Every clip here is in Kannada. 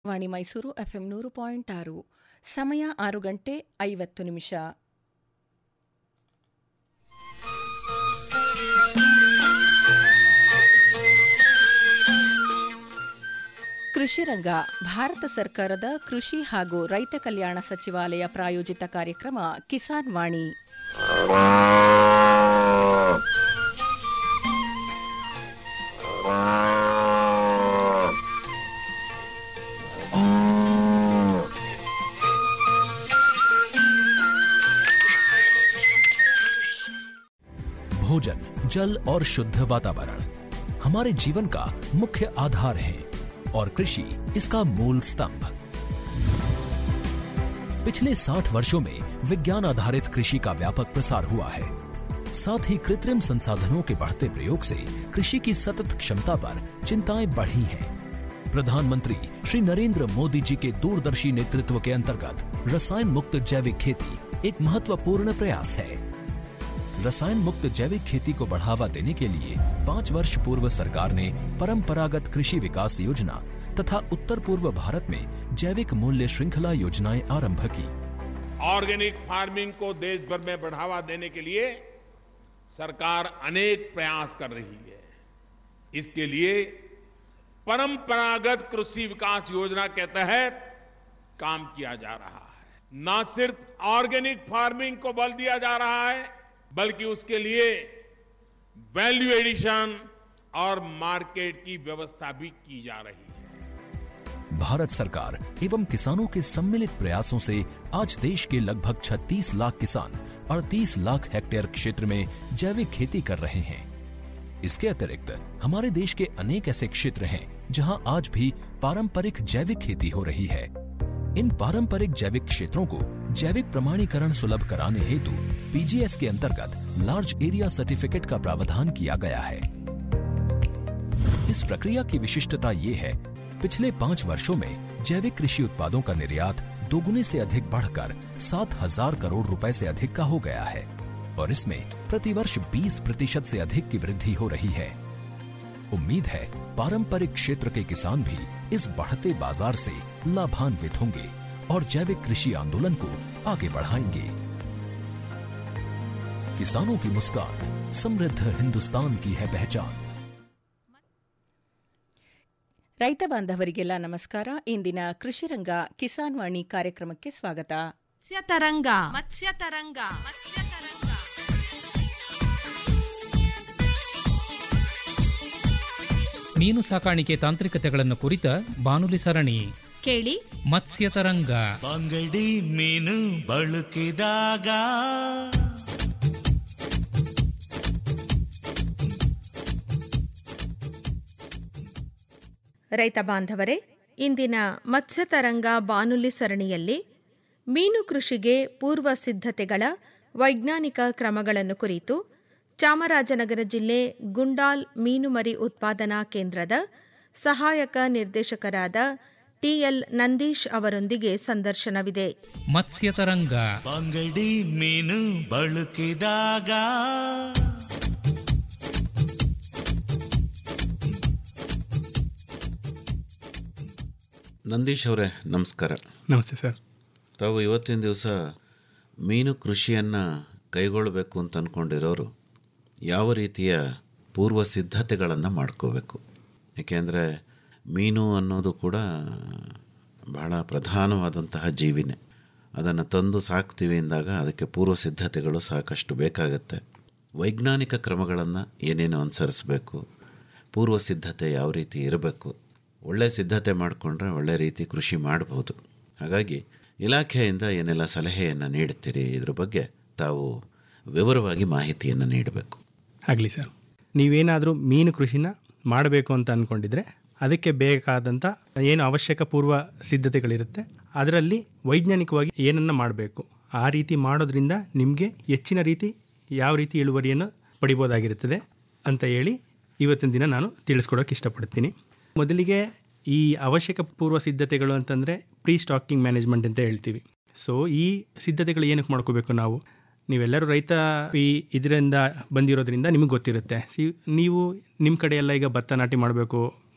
ವಾಣಿ ಮೈಸೂರು ಎಫ್ಎಂ ನೂರು ಪಾಯಿಂಟ್ ಆರು ಸಮಯ ಆರು ಗಂಟೆ ಐವತ್ತು ನಿಮಿಷ ಕೃಷಿ ರಂಗ ಭಾರತ ಸರ್ಕಾರದ ಕೃಷಿ ಹಾಗೂ ರೈತ ಕಲ್ಯಾಣ ಸಚಿವಾಲಯ ಪ್ರಾಯೋಜಿತ ಕಾರ್ಯಕ್ರಮ ಕಿಸಾನ್ ವಾಣಿ भोजन जल और शुद्ध वातावरण हमारे जीवन का मुख्य आधार है और कृषि इसका मूल स्तंभ पिछले 60 वर्षों में विज्ञान आधारित कृषि का व्यापक प्रसार हुआ है साथ ही कृत्रिम संसाधनों के बढ़ते प्रयोग से कृषि की सतत क्षमता पर चिंताएं बढ़ी हैं प्रधानमंत्री श्री नरेंद्र मोदी जी के दूरदर्शी नेतृत्व के अंतर्गत रसायन मुक्त जैविक खेती एक महत्वपूर्ण प्रयास है रसायन मुक्त जैविक खेती को बढ़ावा देने के लिए पाँच वर्ष पूर्व सरकार ने परंपरागत कृषि विकास योजना तथा उत्तर पूर्व भारत में जैविक मूल्य श्रृंखला योजनाएं आरंभ की ऑर्गेनिक फार्मिंग को देश भर में बढ़ावा देने के लिए सरकार अनेक प्रयास कर रही है इसके लिए परंपरागत कृषि विकास योजना के तहत काम किया जा रहा है न सिर्फ ऑर्गेनिक फार्मिंग को बल दिया जा रहा है बल्कि उसके लिए वैल्यू एडिशन और मार्केट की व्यवस्था भी की जा रही है भारत सरकार एवं किसानों के सम्मिलित प्रयासों से आज देश के लगभग 36 लाख किसान 38 लाख हेक्टेयर क्षेत्र में जैविक खेती कर रहे हैं इसके अतिरिक्त हमारे देश के अनेक ऐसे क्षेत्र हैं जहां आज भी पारंपरिक जैविक खेती हो रही है इन पारंपरिक जैविक क्षेत्रों को जैविक प्रमाणीकरण सुलभ कराने हेतु पीजीएस के अंतर्गत लार्ज एरिया सर्टिफिकेट का प्रावधान किया गया है इस प्रक्रिया की विशिष्टता ये है पिछले पाँच वर्षों में जैविक कृषि उत्पादों का निर्यात दोगुने से अधिक बढ़कर सात हजार करोड़ रुपए से अधिक का हो गया है और इसमें प्रतिवर्ष 20 प्रतिशत से अधिक की वृद्धि हो रही है उम्मीद है पारंपरिक क्षेत्र के किसान भी इस बढ़ते बाजार से लाभान्वित होंगे और जैविक कृषि आंदोलन को आगे बढ़ाएंगे किसानों की मुस्कान समृद्ध हिंदुस्तान की है पहचान ರೈತ ಬಾಂಧವರಿಗೆಲ್ಲ ನಮಸ್ಕಾರ ಇಂದಿನ ಕೃಷಿ ರಂಗ ಕಿಸಾನ್ ವಾಣಿ ಕಾರ್ಯಕ್ರಮಕ್ಕೆ ಸ್ವಾಗತ ಮತ್ಸ್ಯತರಂಗ ಮತ್ಸ್ಯತರಂಗ ಮತ್ಸ್ಯತರಂಗ ಮೀನು ಸಾಕಾಣಿಕೆ ತಾಂತ್ರಿಕತೆಗಳನ್ನು ಕುರಿತ ಬಾನುಲಿ ಸರಣಿ ಕೇಳಿ ಮತ್ಸ್ಯತರಂಗ ಬಂಗಡಿ ಮೀನು ಬಳಕಿದಾಗ ರೈತ ಬಾಂಧವರೇ ಇಂದಿನ ಮತ್ಸ್ಯತರಂಗ ಬಾನುಲಿ ಸರಣಿಯಲ್ಲಿ ಮೀನು ಕೃಷಿಗೆ ಪೂರ್ವ ಸಿದ್ಧತೆಗಳ ವೈಜ್ಞಾನಿಕ ಕ್ರಮಗಳನ್ನು ಕುರಿತು ಚಾಮರಾಜನಗರ ಜಿಲ್ಲೆ ಗುಂಡಾಲ್ ಮೀನುಮರಿ ಉತ್ಪಾದನಾ ಕೇಂದ್ರದ ಸಹಾಯಕ ನಿರ್ದೇಶಕರಾದ ಟಿಎಲ್ ನಂದೀಶ್ ಅವರೊಂದಿಗೆ ಸಂದರ್ಶನವಿದೆ ಮತ್ಸ್ಯತರಂಗ ಬಂಗಡಿ ಮೀನು ಬಳಕಿದಾಗ ನಂದೀಶ್ ಅವರೇ ನಮಸ್ಕಾರ ನಮಸ್ತೆ ಸರ್ ತಾವು ಇವತ್ತಿನ ದಿವಸ ಮೀನು ಕೃಷಿಯನ್ನು ಕೈಗೊಳ್ಳಬೇಕು ಅಂತ ಅಂದ್ಕೊಂಡಿರೋರು ಯಾವ ರೀತಿಯ ಪೂರ್ವ ಸಿದ್ಧತೆಗಳನ್ನು ಮಾಡ್ಕೋಬೇಕು ಏಕೆಂದರೆ ಮೀನು ಅನ್ನೋದು ಕೂಡ ಬಹಳ ಪ್ರಧಾನವಾದಂತಹ ಜೀವಿನೇ ಅದನ್ನು ತಂದು ಸಾಕ್ತೀವಿ ಅಂದಾಗ ಅದಕ್ಕೆ ಪೂರ್ವ ಸಿದ್ಧತೆಗಳು ಸಾಕಷ್ಟು ಬೇಕಾಗತ್ತೆ ವೈಜ್ಞಾನಿಕ ಕ್ರಮಗಳನ್ನು ಏನೇನು ಅನುಸರಿಸಬೇಕು ಪೂರ್ವ ಸಿದ್ಧತೆ ಯಾವ ರೀತಿ ಇರಬೇಕು ಒಳ್ಳೆ ಸಿದ್ಧತೆ ಮಾಡಿಕೊಂಡ್ರೆ ಒಳ್ಳೆ ರೀತಿ ಕೃಷಿ ಮಾಡ್ಬೋದು ಹಾಗಾಗಿ ಇಲಾಖೆಯಿಂದ ಏನೆಲ್ಲ ಸಲಹೆಯನ್ನು ನೀಡ್ತೀರಿ ಇದ್ರ ಬಗ್ಗೆ ತಾವು ವಿವರವಾಗಿ ಮಾಹಿತಿಯನ್ನು ನೀಡಬೇಕು ಆಗಲಿ ಸರ್ ನೀವೇನಾದರೂ ಮೀನು ಕೃಷಿನ ಮಾಡಬೇಕು ಅಂತ ಅಂದ್ಕೊಂಡಿದ್ರೆ ಅದಕ್ಕೆ ಬೇಕಾದಂಥ ಏನು ಅವಶ್ಯಕ ಪೂರ್ವ ಸಿದ್ಧತೆಗಳಿರುತ್ತೆ ಅದರಲ್ಲಿ ವೈಜ್ಞಾನಿಕವಾಗಿ ಏನನ್ನು ಮಾಡಬೇಕು ಆ ರೀತಿ ಮಾಡೋದ್ರಿಂದ ನಿಮಗೆ ಹೆಚ್ಚಿನ ರೀತಿ ಯಾವ ರೀತಿ ಇಳುವರಿಯನ್ನು ಪಡಿಬೋದಾಗಿರುತ್ತದೆ ಅಂತ ಹೇಳಿ ಇವತ್ತಿನ ದಿನ ನಾನು ತಿಳಿಸ್ಕೊಡೋಕೆ ಇಷ್ಟಪಡ್ತೀನಿ ಮೊದಲಿಗೆ ಈ ಅವಶ್ಯಕ ಪೂರ್ವ ಸಿದ್ಧತೆಗಳು ಅಂತಂದರೆ ಪ್ರೀ ಸ್ಟಾಕಿಂಗ್ ಮ್ಯಾನೇಜ್ಮೆಂಟ್ ಅಂತ ಹೇಳ್ತೀವಿ ಸೊ ಈ ಸಿದ್ಧತೆಗಳು ಏನಕ್ಕೆ ಮಾಡ್ಕೋಬೇಕು ನಾವು ನೀವೆಲ್ಲರೂ ರೈತ ಈ ಇದರಿಂದ ಬಂದಿರೋದ್ರಿಂದ ನಿಮಗೆ ಗೊತ್ತಿರುತ್ತೆ ಸಿ ನೀವು ನಿಮ್ಮ ಕಡೆ ಎಲ್ಲ ಈಗ ಭತ್ತ ನಾಟಿ ಮಾಡಬೇಕು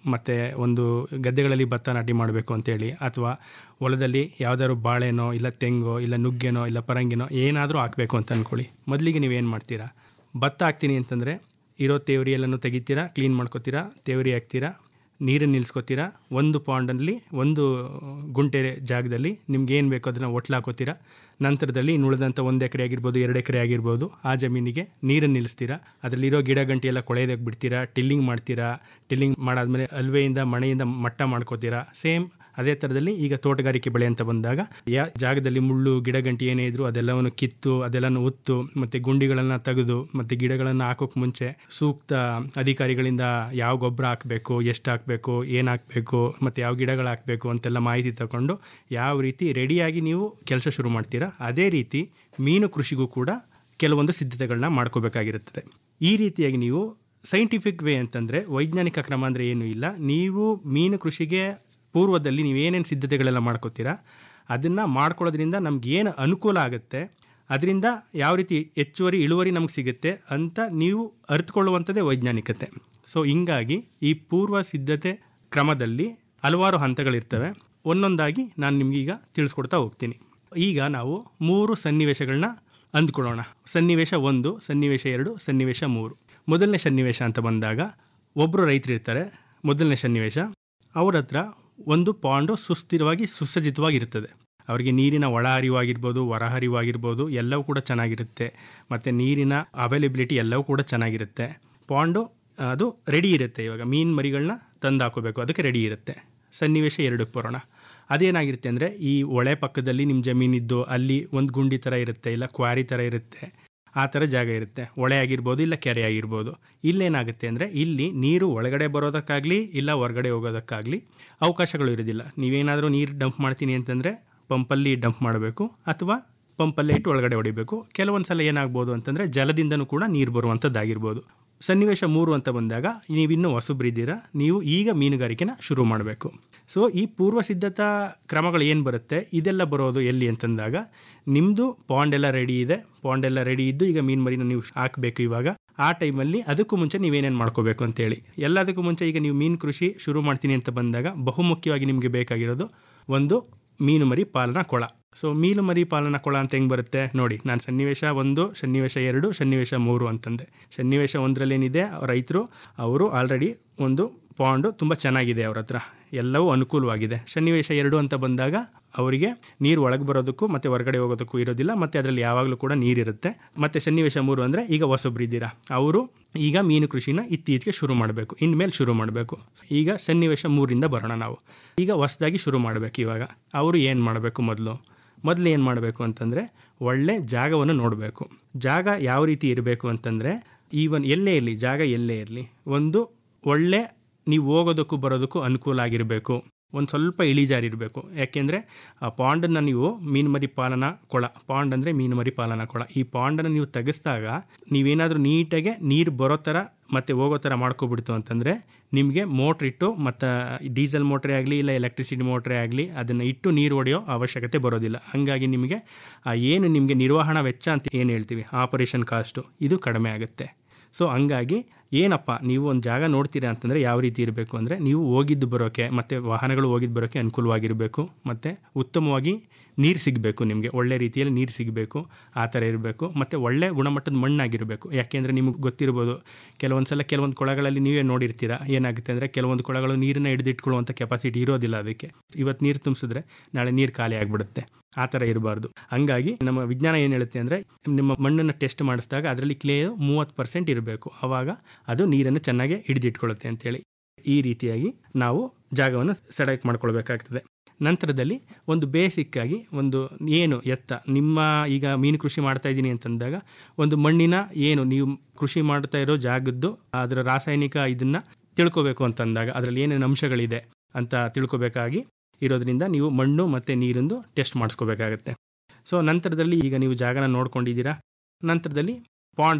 ಮತ್ತು ಒಂದು ಗದ್ದೆಗಳಲ್ಲಿ ಭತ್ತ ನಾಟಿ ಮಾಡಬೇಕು ಅಂತೇಳಿ ಅಥವಾ ಹೊಲದಲ್ಲಿ ಯಾವ್ದಾದ್ರು ಬಾಳೆನೋ ಇಲ್ಲ ತೆಂಗೋ ಇಲ್ಲ ನುಗ್ಗೆನೋ ಇಲ್ಲ ಪರಂಗಿನೋ ಏನಾದರೂ ಹಾಕಬೇಕು ಅಂತ ಅಂದ್ಕೊಳ್ಳಿ ಮೊದಲಿಗೆ ನೀವೇನು ಮಾಡ್ತೀರಾ ಭತ್ತ ಹಾಕ್ತೀನಿ ಅಂತಂದರೆ ಇರೋ ತೇವರಿ ಎಲ್ಲನೂ ತೆಗಿತೀರಾ ಕ್ಲೀನ್ ಮಾಡ್ಕೊತೀರಾ ತೇವರಿ ಹಾಕ್ತೀರಾ ನೀರನ್ನು ನಿಲ್ಲಿಸ್ಕೊತೀರಾ ಒಂದು ಪಾಂಡಲ್ಲಿ ಒಂದು ಗುಂಟೆ ಜಾಗದಲ್ಲಿ ನಿಮ್ಗೆ ಏನು ಬೇಕೋ ಅದನ್ನು ಒಟ್ಲು ಹಾಕೋತೀರಾ ನಂತರದಲ್ಲಿ ಇನ್ನು ಉಳಿದಂಥ ಒಂದು ಎಕರೆ ಆಗಿರ್ಬೋದು ಎರಡು ಎಕರೆ ಆಗಿರ್ಬೋದು ಆ ಜಮೀನಿಗೆ ನೀರನ್ನು ನಿಲ್ಲಿಸ್ತೀರಾ ಅದರಲ್ಲಿರೋ ಗಿಡ ಗಂಟೆ ಎಲ್ಲ ಕೊಳೆಯೋದಕ್ಕೆ ಬಿಡ್ತೀರಾ ಟಿಲ್ಲಿಂಗ್ ಮಾಡ್ತೀರಾ ಟಿಲ್ಲಿಂಗ್ ಮಾಡಾದ್ಮೇಲೆ ಅಲ್ವೆಯಿಂದ ಮಳೆಯಿಂದ ಮಟ್ಟ ಮಾಡ್ಕೋತೀರಾ ಸೇಮ್ ಅದೇ ಥರದಲ್ಲಿ ಈಗ ತೋಟಗಾರಿಕೆ ಬೆಳೆ ಅಂತ ಬಂದಾಗ ಯಾ ಜಾಗದಲ್ಲಿ ಮುಳ್ಳು ಗಿಡಗಂಟಿ ಏನೇ ಇದ್ರು ಅದೆಲ್ಲವನ್ನು ಕಿತ್ತು ಅದೆಲ್ಲವನ್ನು ಉತ್ತು ಮತ್ತು ಗುಂಡಿಗಳನ್ನು ತೆಗೆದು ಮತ್ತು ಗಿಡಗಳನ್ನು ಹಾಕೋಕೆ ಮುಂಚೆ ಸೂಕ್ತ ಅಧಿಕಾರಿಗಳಿಂದ ಯಾವ ಗೊಬ್ಬರ ಹಾಕಬೇಕು ಎಷ್ಟು ಹಾಕಬೇಕು ಏನು ಹಾಕಬೇಕು ಮತ್ತು ಯಾವ ಗಿಡಗಳು ಹಾಕಬೇಕು ಅಂತೆಲ್ಲ ಮಾಹಿತಿ ತಗೊಂಡು ಯಾವ ರೀತಿ ರೆಡಿಯಾಗಿ ನೀವು ಕೆಲಸ ಶುರು ಮಾಡ್ತೀರಾ ಅದೇ ರೀತಿ ಮೀನು ಕೃಷಿಗೂ ಕೂಡ ಕೆಲವೊಂದು ಸಿದ್ಧತೆಗಳನ್ನ ಮಾಡ್ಕೋಬೇಕಾಗಿರುತ್ತದೆ ಈ ರೀತಿಯಾಗಿ ನೀವು ಸೈಂಟಿಫಿಕ್ ವೇ ಅಂತಂದರೆ ವೈಜ್ಞಾನಿಕ ಕ್ರಮ ಅಂದರೆ ಏನೂ ಇಲ್ಲ ನೀವು ಮೀನು ಕೃಷಿಗೆ ಪೂರ್ವದಲ್ಲಿ ನೀವೇನೇನು ಸಿದ್ಧತೆಗಳೆಲ್ಲ ಮಾಡ್ಕೋತೀರಾ ಅದನ್ನು ಮಾಡ್ಕೊಳ್ಳೋದ್ರಿಂದ ನಮ್ಗೆ ಏನು ಅನುಕೂಲ ಆಗುತ್ತೆ ಅದರಿಂದ ಯಾವ ರೀತಿ ಹೆಚ್ಚುವರಿ ಇಳುವರಿ ನಮ್ಗೆ ಸಿಗುತ್ತೆ ಅಂತ ನೀವು ಅರಿತುಕೊಳ್ಳುವಂಥದ್ದೇ ವೈಜ್ಞಾನಿಕತೆ ಸೊ ಹಿಂಗಾಗಿ ಈ ಪೂರ್ವ ಸಿದ್ಧತೆ ಕ್ರಮದಲ್ಲಿ ಹಲವಾರು ಹಂತಗಳಿರ್ತವೆ ಒಂದೊಂದಾಗಿ ನಾನು ನಿಮಗೀಗ ತಿಳಿಸ್ಕೊಡ್ತಾ ಹೋಗ್ತೀನಿ ಈಗ ನಾವು ಮೂರು ಸನ್ನಿವೇಶಗಳನ್ನ ಅಂದ್ಕೊಳ್ಳೋಣ ಸನ್ನಿವೇಶ ಒಂದು ಸನ್ನಿವೇಶ ಎರಡು ಸನ್ನಿವೇಶ ಮೂರು ಮೊದಲನೇ ಸನ್ನಿವೇಶ ಅಂತ ಬಂದಾಗ ಒಬ್ಬರು ರೈತರು ಇರ್ತಾರೆ ಮೊದಲನೇ ಸನ್ನಿವೇಶ ಅವ್ರ ಹತ್ರ ಒಂದು ಪಾಂಡು ಸುಸ್ಥಿರವಾಗಿ ಸುಸಜ್ಜಿತವಾಗಿರ್ತದೆ ಅವರಿಗೆ ನೀರಿನ ಒಳ ಹರಿವಾಗಿರ್ಬೋದು ಹೊರ ಹರಿವಾಗಿರ್ಬೋದು ಎಲ್ಲವೂ ಕೂಡ ಚೆನ್ನಾಗಿರುತ್ತೆ ಮತ್ತು ನೀರಿನ ಅವೈಲಬಿಲಿಟಿ ಎಲ್ಲವೂ ಕೂಡ ಚೆನ್ನಾಗಿರುತ್ತೆ ಪಾಂಡು ಅದು ರೆಡಿ ಇರುತ್ತೆ ಇವಾಗ ಮೀನು ಮರಿಗಳನ್ನ ತಂದು ಹಾಕೋಬೇಕು ಅದಕ್ಕೆ ರೆಡಿ ಇರುತ್ತೆ ಸನ್ನಿವೇಶ ಎರಡಕ್ಕೆ ಬರೋಣ ಅದೇನಾಗಿರುತ್ತೆ ಅಂದರೆ ಈ ಹೊಳೆ ಪಕ್ಕದಲ್ಲಿ ನಿಮ್ಮ ಜಮೀನಿದ್ದು ಅಲ್ಲಿ ಒಂದು ಗುಂಡಿ ಥರ ಇರುತ್ತೆ ಇಲ್ಲ ಕ್ವಾರಿ ಥರ ಇರುತ್ತೆ ಆ ಥರ ಜಾಗ ಇರುತ್ತೆ ಹೊಳೆ ಆಗಿರ್ಬೋದು ಇಲ್ಲ ಕೆರೆ ಆಗಿರ್ಬೋದು ಇಲ್ಲೇನಾಗುತ್ತೆ ಅಂದರೆ ಇಲ್ಲಿ ನೀರು ಒಳಗಡೆ ಬರೋದಕ್ಕಾಗಲಿ ಇಲ್ಲ ಹೊರಗಡೆ ಹೋಗೋದಕ್ಕಾಗಲಿ ಅವಕಾಶಗಳು ಇರೋದಿಲ್ಲ ನೀವೇನಾದರೂ ನೀರು ಡಂಪ್ ಮಾಡ್ತೀನಿ ಅಂತಂದರೆ ಪಂಪಲ್ಲಿ ಡಂಪ್ ಮಾಡಬೇಕು ಅಥವಾ ಪಂಪಲ್ಲೇ ಇಟ್ಟು ಒಳಗಡೆ ಹೊಡಿಬೇಕು ಕೆಲವೊಂದು ಸಲ ಏನಾಗ್ಬೋದು ಅಂತಂದರೆ ಜಲದಿಂದನೂ ಕೂಡ ನೀರು ಬರುವಂಥದ್ದಾಗಿರ್ಬೋದು ಸನ್ನಿವೇಶ ಮೂರು ಅಂತ ಬಂದಾಗ ನೀವಿನ್ನೂ ಹೊಸಬ್ರಿದ್ದೀರಾ ನೀವು ಈಗ ಮೀನುಗಾರಿಕೆನ ಶುರು ಮಾಡಬೇಕು ಸೊ ಈ ಪೂರ್ವ ಸಿದ್ಧತಾ ಕ್ರಮಗಳು ಏನು ಬರುತ್ತೆ ಇದೆಲ್ಲ ಬರೋದು ಎಲ್ಲಿ ಅಂತಂದಾಗ ನಿಮ್ಮದು ಪಾಂಡ್ ಎಲ್ಲ ರೆಡಿ ಇದೆ ಪಾಂಡ್ ಎಲ್ಲ ರೆಡಿ ಇದ್ದು ಈಗ ಮೀನು ಮರಿನ ನೀವು ಹಾಕಬೇಕು ಇವಾಗ ಆ ಟೈಮಲ್ಲಿ ಅದಕ್ಕೂ ಮುಂಚೆ ನೀವೇನೇನು ಮಾಡ್ಕೋಬೇಕು ಅಂತೇಳಿ ಎಲ್ಲದಕ್ಕೂ ಮುಂಚೆ ಈಗ ನೀವು ಮೀನು ಕೃಷಿ ಶುರು ಮಾಡ್ತೀನಿ ಅಂತ ಬಂದಾಗ ಬಹುಮುಖ್ಯವಾಗಿ ನಿಮಗೆ ಬೇಕಾಗಿರೋದು ಒಂದು ಮೀನು ಮರಿ ಪಾಲನಾ ಕೊಳ ಸೊ ಮೀನು ಮರಿ ಪಾಲನಾ ಕೊಳ ಅಂತ ಹೆಂಗೆ ಬರುತ್ತೆ ನೋಡಿ ನಾನು ಸನ್ನಿವೇಶ ಒಂದು ಸನ್ನಿವೇಶ ಎರಡು ಸನ್ನಿವೇಶ ಮೂರು ಅಂತಂದೆ ಸನ್ನಿವೇಶ ಒಂದರಲ್ಲಿ ಏನಿದೆ ರೈತರು ಅವರು ಆಲ್ರೆಡಿ ಒಂದು ಪಾಂಡು ತುಂಬ ಚೆನ್ನಾಗಿದೆ ಅವ್ರ ಹತ್ರ ಎಲ್ಲವೂ ಅನುಕೂಲವಾಗಿದೆ ಸನ್ನಿವೇಶ ಎರಡು ಅಂತ ಬಂದಾಗ ಅವರಿಗೆ ನೀರು ಒಳಗೆ ಬರೋದಕ್ಕೂ ಮತ್ತು ಹೊರಗಡೆ ಹೋಗೋದಕ್ಕೂ ಇರೋದಿಲ್ಲ ಮತ್ತು ಅದರಲ್ಲಿ ಯಾವಾಗಲೂ ಕೂಡ ನೀರಿರುತ್ತೆ ಮತ್ತು ಸನ್ನಿವೇಶ ಮೂರು ಅಂದರೆ ಈಗ ಹೊಸಬ್ರಿದ್ದೀರಾ ಅವರು ಈಗ ಮೀನು ಕೃಷಿನ ಇತ್ತೀಚೆಗೆ ಶುರು ಮಾಡಬೇಕು ಇನ್ಮೇಲೆ ಶುರು ಮಾಡಬೇಕು ಈಗ ಸನ್ನಿವೇಶ ಮೂರಿಂದ ಬರೋಣ ನಾವು ಈಗ ಹೊಸದಾಗಿ ಶುರು ಮಾಡಬೇಕು ಇವಾಗ ಅವರು ಏನು ಮಾಡಬೇಕು ಮೊದಲು ಮೊದಲು ಏನು ಮಾಡಬೇಕು ಅಂತಂದರೆ ಒಳ್ಳೆ ಜಾಗವನ್ನು ನೋಡಬೇಕು ಜಾಗ ಯಾವ ರೀತಿ ಇರಬೇಕು ಅಂತಂದರೆ ಈವನ್ ಎಲ್ಲೇ ಇರಲಿ ಜಾಗ ಎಲ್ಲೇ ಇರಲಿ ಒಂದು ಒಳ್ಳೆ ನೀವು ಹೋಗೋದಕ್ಕೂ ಬರೋದಕ್ಕೂ ಅನುಕೂಲ ಆಗಿರಬೇಕು ಒಂದು ಸ್ವಲ್ಪ ಇಳಿಜಾರಿರಬೇಕು ಯಾಕೆಂದರೆ ಆ ಪಾಂಡನ್ನು ನೀವು ಮೀನುಮರಿ ಪಾಲನಾ ಕೊಳ ಪಾಂಡ್ ಅಂದರೆ ಮೀನುಮರಿ ಪಾಲನಾ ಕೊಳ ಈ ಪಾಂಡನ್ನು ನೀವು ತೆಗೆಸಿದಾಗ ನೀವೇನಾದರೂ ನೀಟಾಗೆ ನೀರು ಬರೋ ಥರ ಮತ್ತು ಹೋಗೋ ಥರ ಮಾಡ್ಕೊಬಿಡ್ತು ಅಂತಂದರೆ ನಿಮಗೆ ಮೋಟ್ರ್ ಇಟ್ಟು ಮತ್ತು ಡೀಸೆಲ್ ಮೋಟ್ರೇ ಆಗಲಿ ಇಲ್ಲ ಎಲೆಕ್ಟ್ರಿಸಿಟಿ ಮೋಟ್ರೇ ಆಗಲಿ ಅದನ್ನು ಇಟ್ಟು ನೀರು ಹೊಡೆಯೋ ಅವಶ್ಯಕತೆ ಬರೋದಿಲ್ಲ ಹಾಗಾಗಿ ನಿಮಗೆ ಆ ಏನು ನಿಮಗೆ ನಿರ್ವಹಣಾ ವೆಚ್ಚ ಅಂತ ಏನು ಹೇಳ್ತೀವಿ ಆಪರೇಷನ್ ಕಾಸ್ಟು ಇದು ಕಡಿಮೆ ಆಗುತ್ತೆ ಸೊ ಹಂಗಾಗಿ ಏನಪ್ಪ ನೀವು ಒಂದು ಜಾಗ ನೋಡ್ತೀರಾ ಅಂತಂದರೆ ಯಾವ ರೀತಿ ಇರಬೇಕು ಅಂದರೆ ನೀವು ಹೋಗಿದ್ದು ಬರೋಕ್ಕೆ ಮತ್ತು ವಾಹನಗಳು ಹೋಗಿದ್ದು ಬರೋಕ್ಕೆ ಅನುಕೂಲವಾಗಿರಬೇಕು ಮತ್ತು ಉತ್ತಮವಾಗಿ ನೀರು ಸಿಗಬೇಕು ನಿಮಗೆ ಒಳ್ಳೆ ರೀತಿಯಲ್ಲಿ ನೀರು ಸಿಗಬೇಕು ಆ ಥರ ಇರಬೇಕು ಮತ್ತು ಒಳ್ಳೆ ಗುಣಮಟ್ಟದ ಮಣ್ಣಾಗಿರಬೇಕು ಯಾಕೆಂದರೆ ನಿಮಗೆ ಗೊತ್ತಿರ್ಬೋದು ಕೆಲವೊಂದು ಸಲ ಕೆಲವೊಂದು ಕೊಳಗಳಲ್ಲಿ ನೀವೇ ನೋಡಿರ್ತೀರ ಏನಾಗುತ್ತೆ ಅಂದರೆ ಕೆಲವೊಂದು ಕೊಳಗಳು ನೀರನ್ನ ಹಿಡಿದಿಟ್ಕೊಳ್ಳುವಂಥ ಕೆಪಾಸಿಟಿ ಇರೋದಿಲ್ಲ ಅದಕ್ಕೆ ಇವತ್ತು ನೀರು ತುಂಬಿಸಿದ್ರೆ ನಾಳೆ ನೀರು ಖಾಲಿ ಆಗಿಬಿಡುತ್ತೆ ಆ ಥರ ಇರಬಾರ್ದು ಹಂಗಾಗಿ ನಮ್ಮ ವಿಜ್ಞಾನ ಏನು ಹೇಳುತ್ತೆ ಅಂದರೆ ನಿಮ್ಮ ಮಣ್ಣನ್ನು ಟೆಸ್ಟ್ ಮಾಡಿಸಿದಾಗ ಅದರಲ್ಲಿ ಕ್ಲೇ ಮೂವತ್ತು ಪರ್ಸೆಂಟ್ ಇರಬೇಕು ಆವಾಗ ಅದು ನೀರನ್ನು ಚೆನ್ನಾಗಿ ಹಿಡಿದಿಟ್ಕೊಳ್ಳುತ್ತೆ ಅಂತೇಳಿ ಈ ರೀತಿಯಾಗಿ ನಾವು ಜಾಗವನ್ನು ಸೆಲೆಕ್ಟ್ ಮಾಡ್ಕೊಳ್ಬೇಕಾಗ್ತದೆ ನಂತರದಲ್ಲಿ ಒಂದು ಬೇಸಿಕ್ಕಾಗಿ ಒಂದು ಏನು ಎತ್ತ ನಿಮ್ಮ ಈಗ ಮೀನು ಕೃಷಿ ಮಾಡ್ತಾ ಇದ್ದೀನಿ ಅಂತಂದಾಗ ಒಂದು ಮಣ್ಣಿನ ಏನು ನೀವು ಕೃಷಿ ಮಾಡ್ತಾ ಇರೋ ಜಾಗದ್ದು ಅದರ ರಾಸಾಯನಿಕ ಇದನ್ನು ತಿಳ್ಕೊಬೇಕು ಅಂತಂದಾಗ ಅದರಲ್ಲಿ ಏನೇನು ಅಂಶಗಳಿದೆ ಅಂತ ತಿಳ್ಕೊಬೇಕಾಗಿ ಇರೋದ್ರಿಂದ ನೀವು ಮಣ್ಣು ಮತ್ತು ನೀರಿಂದು ಟೆಸ್ಟ್ ಮಾಡಿಸ್ಕೋಬೇಕಾಗತ್ತೆ ಸೊ ನಂತರದಲ್ಲಿ ಈಗ ನೀವು ಜಾಗನ ನೋಡ್ಕೊಂಡಿದ್ದೀರಾ ನಂತರದಲ್ಲಿ ಪಾಂಡ್ ಒಂದು